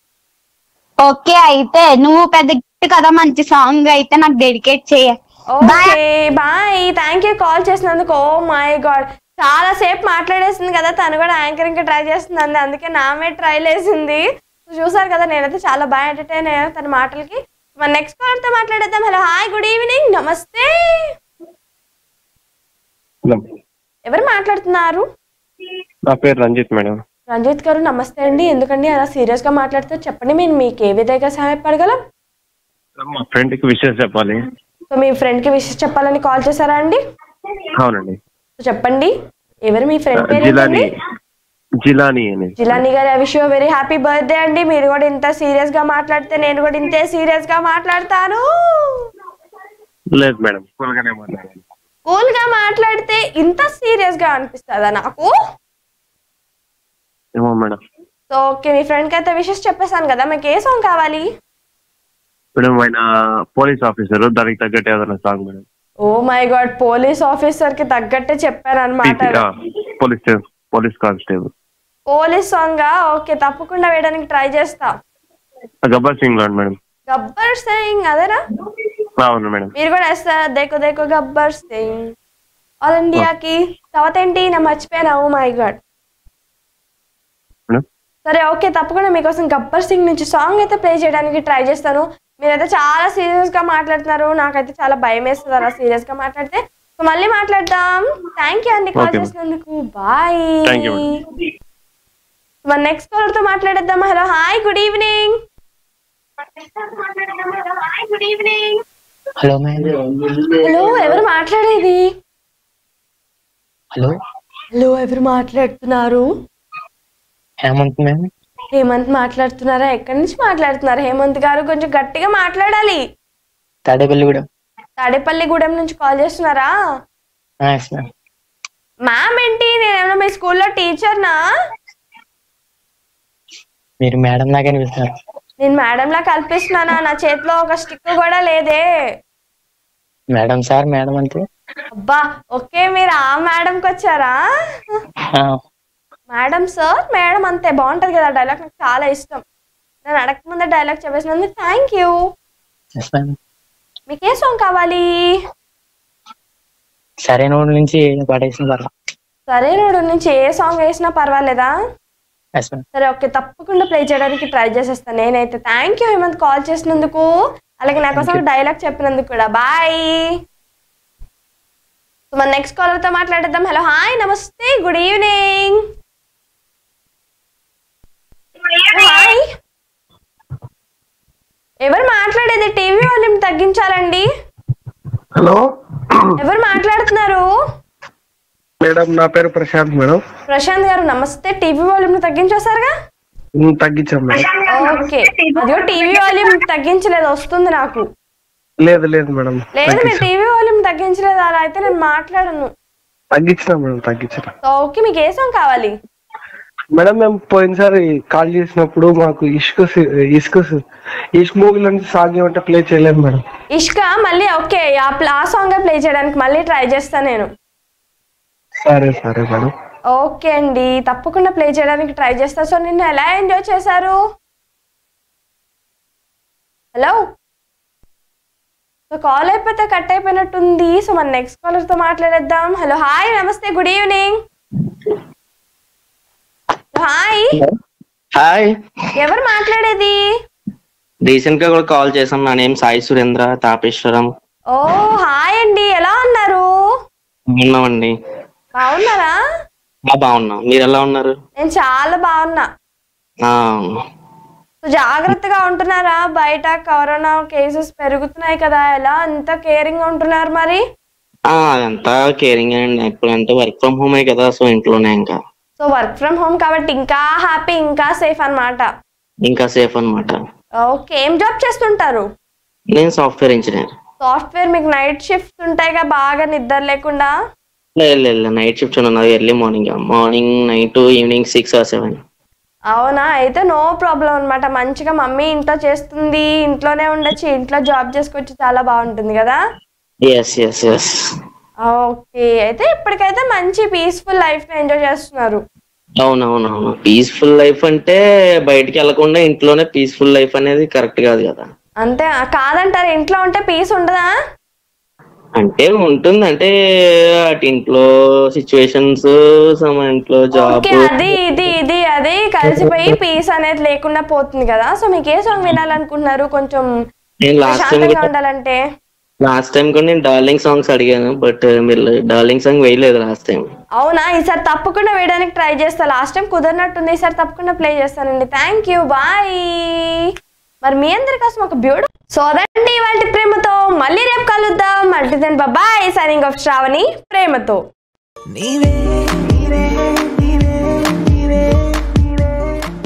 ఓకే అయితే నువ్వు పెద్ద గిఫ్ట్ కదా మంచి సాంగ్ అయితే నాకు డెడికేట్ చేయ okay bye thank you call చేసినందుకు ఓ మై గాడ్ చాలా సేపు మాట్లాడేసింది కదా తను కూడా యాంకరింగ్ ట్రై చేస్తుంది అంది అందుకే నామే ట్రై వేసింది చూసారు కదా నేనైతే చాలా బాగా ఎంటర్టైన్ అయ్యాను తన మాటలకి మన నెక్స్ట్ కాలర్తో మాట్లాడేద్దాం హలో హాయ్ గుడ్ ఈవినింగ్ నమస్తే ఎవరు మాట్లాడుతున్నారు నా పేరు రంజిత్ మేడం రంజిత్ గారు నమస్తే అండి ఎందుకండి అలా సీరియస్ గా మాట్లాడితే చెప్పండి మేము మీకు ఏ విధంగా సహాయపడగలం మా ఫ్రెండ్ కి విషయం చెప్పాలి సో మీ ఫ్రెండ్ కి విషయం చెప్పాలని కాల్ చేశారా అండి అవునండి సో చెప్పండి ఎవరు మీ ఫ్రెండ్ పేరు జిలాని ఏంటండి జిలాని అని Jilani garu I wish you very happy birthday అండి మీరు కూడా ఇంత సీరియస్ గా మాట్లాడితే నేను కూడా ఇంతే సీరియస్ గా మాట్లాడతాను లేదు మేడం కూల్గానే మాట్లాడాలి కూల్ గా మాట్లాడితే ఇంత సీరియస్ గా అనిపిస్తుందా నాకు ఏమో మేడం సో ఓకే మీ ఫ్రెండ్ కి అయితే విషెస్ చెప్పేశాను కదా మీకు ఏ సాంగ్ కావాలి మేడం ఆయన పోలీస్ ఆఫీసర్ దానికి తగ్గట్టు ఏదైనా song madam oh my god police officer కి తగ్గట్టే చెప్పాను అనమాట police police constable police song okay తప్పకుండా వేయడానికి ట్రై చేస్తా గబ్బర్ సింగ్ లో మేడం గబ్బర్ సింగ్ అదేనా అవును మేడం మీరు కూడా వేస్తారా దేకో దేకో గబ్బర్ సింగ్ ఆల్ ఇండియాకి తర్వాత ఏంటి నేను మర్చిపోయాను ఓ మై గాడ్ మేడం సరే ఓకే తప్పకుండా మీకోసం గబ్బర్ సింగ్ నుంచి సాంగ్ అయితే ప్లే చేయడానికి ట్రై చేస్తాను మీరైతే చాలా సీరియస్ గా మాట్లాడుతున్నారు నాకైతే చాలా భయం వేస్తుంది అలా సీరియస్ గా మాట్లాడితే సో మళ్ళీ మాట్లాడదాం థ్యాంక్ యూ అండి కాల్ Okay, ma'am. చేసినందుకు బాయ్ Thank you, మన నెక్స్ట్ కాలర్ తో మాట్లాడేద్దాం hello hi good evening hello madam hello ఎవరు మాట్లాడేది హలో హలో ఎవరు మాట్లాడుతున్నారు హేమంత్ మేడం హేమంత్ మాట్లాడుతున్నారా ఎక్కడి నుంచి మాట్లాడుతున్నారు హేమంత్ గారు కొంచెం గట్టిగా మాట్లాడాలి తాడేపల్లిగూడెం తాడేపల్లిగూడెం నుంచి కాల్ చేస్తున్నారా ఎస్ మ్యామ్ మ్యామ్ ఏంటి నేనేమన్నా మీ స్కూల్లో టీచర్నా మీరు మేడం లాగా అనిపిస్తున్నారు నేను మేడంలా కల్పిస్తున్నానా నా చేతిలో ఒక స్టిక్ కూడా లేదే మేడం సార్ మేడం అంతే అబ్బా ఓకే మీరు ఆ మేడంకి వచ్చారా ఆ, మేడం సార్ మేడం అంతే బాగుంటది కదా డైలాగ్ నాకు చాలా ఇష్టం నేను అడగకముందే డైలాగ్ చెప్పేసినందుకు థ్యాంక్ యూ yes, ma'am. మీకు ఏ సాంగ్ కావాలి సరైన వాడి నుంచి పడేసిన పర్లా సరే నోడు నుంచి ఏ సాంగ్ వేసినా పర్వాలేదా ఎస్ మేడం సరే ఓకే తప్పకుండా ప్లే చేయడానికి ట్రై చేసేస్తాను నేనైతే థ్యాంక్ యూ హేమంత్ కాల్ చేసినందుకు అలాగే నా కోసం డైలాగ్ చెప్పినందుకు కూడా బాయ్ సో మన నెక్స్ట్ కాలర్ తో మాట్లాడేద్దాం హలో హాయ్ నమస్తే గుడ్ ఈవినింగ్ హాయ్ ఎవరు మాట్లాడేది టీవీ వాల్యూమ్ తగ్గించాలండి హలో ఎవరు మాట్లాడుతున్నారు మేడం నా పేరు ప్రశాంత్ మేడం ప్రశాంత్ గారు నమస్తే టీవీ వాల్యూమ్ తగ్గించేశారుగా ఉమ్, తగ్గించాం మేడం ఓకే అదిగో టీవీ వాల్యూమ్ తగ్గించలేదు వస్తుంది నాకు లేదు లేదు మేడం లేదు మీరు టీవీ వాల్యూమ్ తగ్గించలేదు అలా అయితే నేను మాట్లాడను తగ్గించిన మేడం తగ్గించిన సో ఓకే మీకు ఏ సాంగ్ కావాలి మేడం మేము పోయినసారి కాల్ చేసినప్పుడు మాకు ఇష్క సి- ఇష్క సి- ఇష్క్ మూవీలో నుంచి సాంగ్ ఏమంటే ప్లే చేయలేదు మేడం ఇష్క మళ్ళీ ఓకే ఆ ప్ల- ఆ సాంగ్ ప్లే చేయడానికి మళ్ళీ ట్రై చేస్తాను నేను సరే సరే మేడం ఓకే అండి తప్పకుండా ప్లే చేయడానికి ట్రై చేస్తా సో నిన్న ఎలా ఎంజాయ్ చేశారు హలో సో కాల్ అయిపోతే కట్ అయిపోయినట్టుంది సో మన నెక్స్ట్ కాలర్ తో మాట్లాడేద్దాం హలో హాయ్ నమస్తే గుడ్ ఈవినింగ్ హాయ్ హాయ్ ఎవరు మాట్లాడేది రీసెంట్ గా కూడా కాల్ చేసాం నా name Sai Surendra Tapeswaram oh hi అండి ఎలా ఉన్నారు ఉన్నామండి బాగున్నారా ఆ, బాగున్నాం మీరు ఎలా ఉన్నారు నేను చాలా బాగున్నా ఆ, సో జాగ్రత్తగా ఉంటున్నారా బయట కరోనా కేసెస్ పెరుగుతున్నాయి కదా ఎలా అంత కేరింగ్ ఉంటున్నారు మరి ఆ, అదంతా కేరింగ్ అండి ఇప్పుడు అంటే వర్క్ ఫ్రమ్ హోమే కదా సో ఇంట్లోనే ఇంకా సో వర్క్ ఫ్రమ్ హోమ్ కాబట్టి ఇంకా హ్యాపీ ఇంకా సేఫ్ అన్నమాట ఇంకా సేఫ్ అన్నమాట ఓకే ఏం జాబ్ చేస్తుంటారు నేను సాఫ్ట్వేర్ ఇంజనీర్ సాఫ్ట్వేర్ మీకు నైట్ షిఫ్ట్ ఉంటాయిగా బాగా నిద్ర లేకుండా లేదు లేదు నైట్ షిఫ్ట్ ఉన్నది early morning morning night evening six or seven అవునా అయితే నో ప్రాబ్లం అన్నమాట మంచిగా మమ్మీ ఇంట్లో చేస్తుంది ఇంట్లోనే ఉండొచ్చు ఇంట్లో జాబ్ చేసుకోవచ్చు చాలా బాగుంటుంది కదా ఎస్ ఎస్ ఎస్ ఓకే అయితే ఇప్పటికైతే మంచి పీస్ఫుల్ లైఫ్ ఎంజాయ్ చేస్తున్నారు అవునవునవును పీస్ఫుల్ లైఫ్ అంటే బయటికి వెళ్లకుండా ఇంట్లోనే పీస్ఫుల్ లైఫ్ అనేది కరెక్ట్ కాదు కదా అంతే కాదంటారు ఇంట్లో ఉంటే పీస్ ఉండదా అంటే ఉంటుంది అంటే అటు ఇంట్లో సిచ్యువేషన్స్ సమ ఇంట్లో జాబ్ ఓకే అది ఇది ఇది అది కలిసిపోయి పీస్ అనేది లేకుండా పోతుంది కదా సో మీకు ఏ సాంగ్ వినాలనుకుంటున్నారు కొంచెం నేను లాస్ట్ టైం ప్రశాంతంగా ఉండాలంటే లాస్ట్ టైం కూడా నేను డార్లింగ్ సాంగ్స్ అడిగాను బట్ మీరు డార్లింగ్ సాంగ్ వేయలేదు లాస్ట్ టైం అవునా ఈసారి తప్పకుండా వేయడానికి ట్రై చేస్తా లాస్ట్ టైం కుదరనట్టుంది ఈసారి తప్పకుండా ప్లే చేస్తానండి థ్యాంక్ యూ బాయ్ మరి మీ అందరి కోసం ఒక బ్యూటి సో అదండి వాటి ప్రేమతో మళ్ళీ రేపు కలుద్దాం అంటే బాయ్ సైనింగ్ ఆఫ్ శ్రావణి ప్రేమతో నీవే నీవే నీవే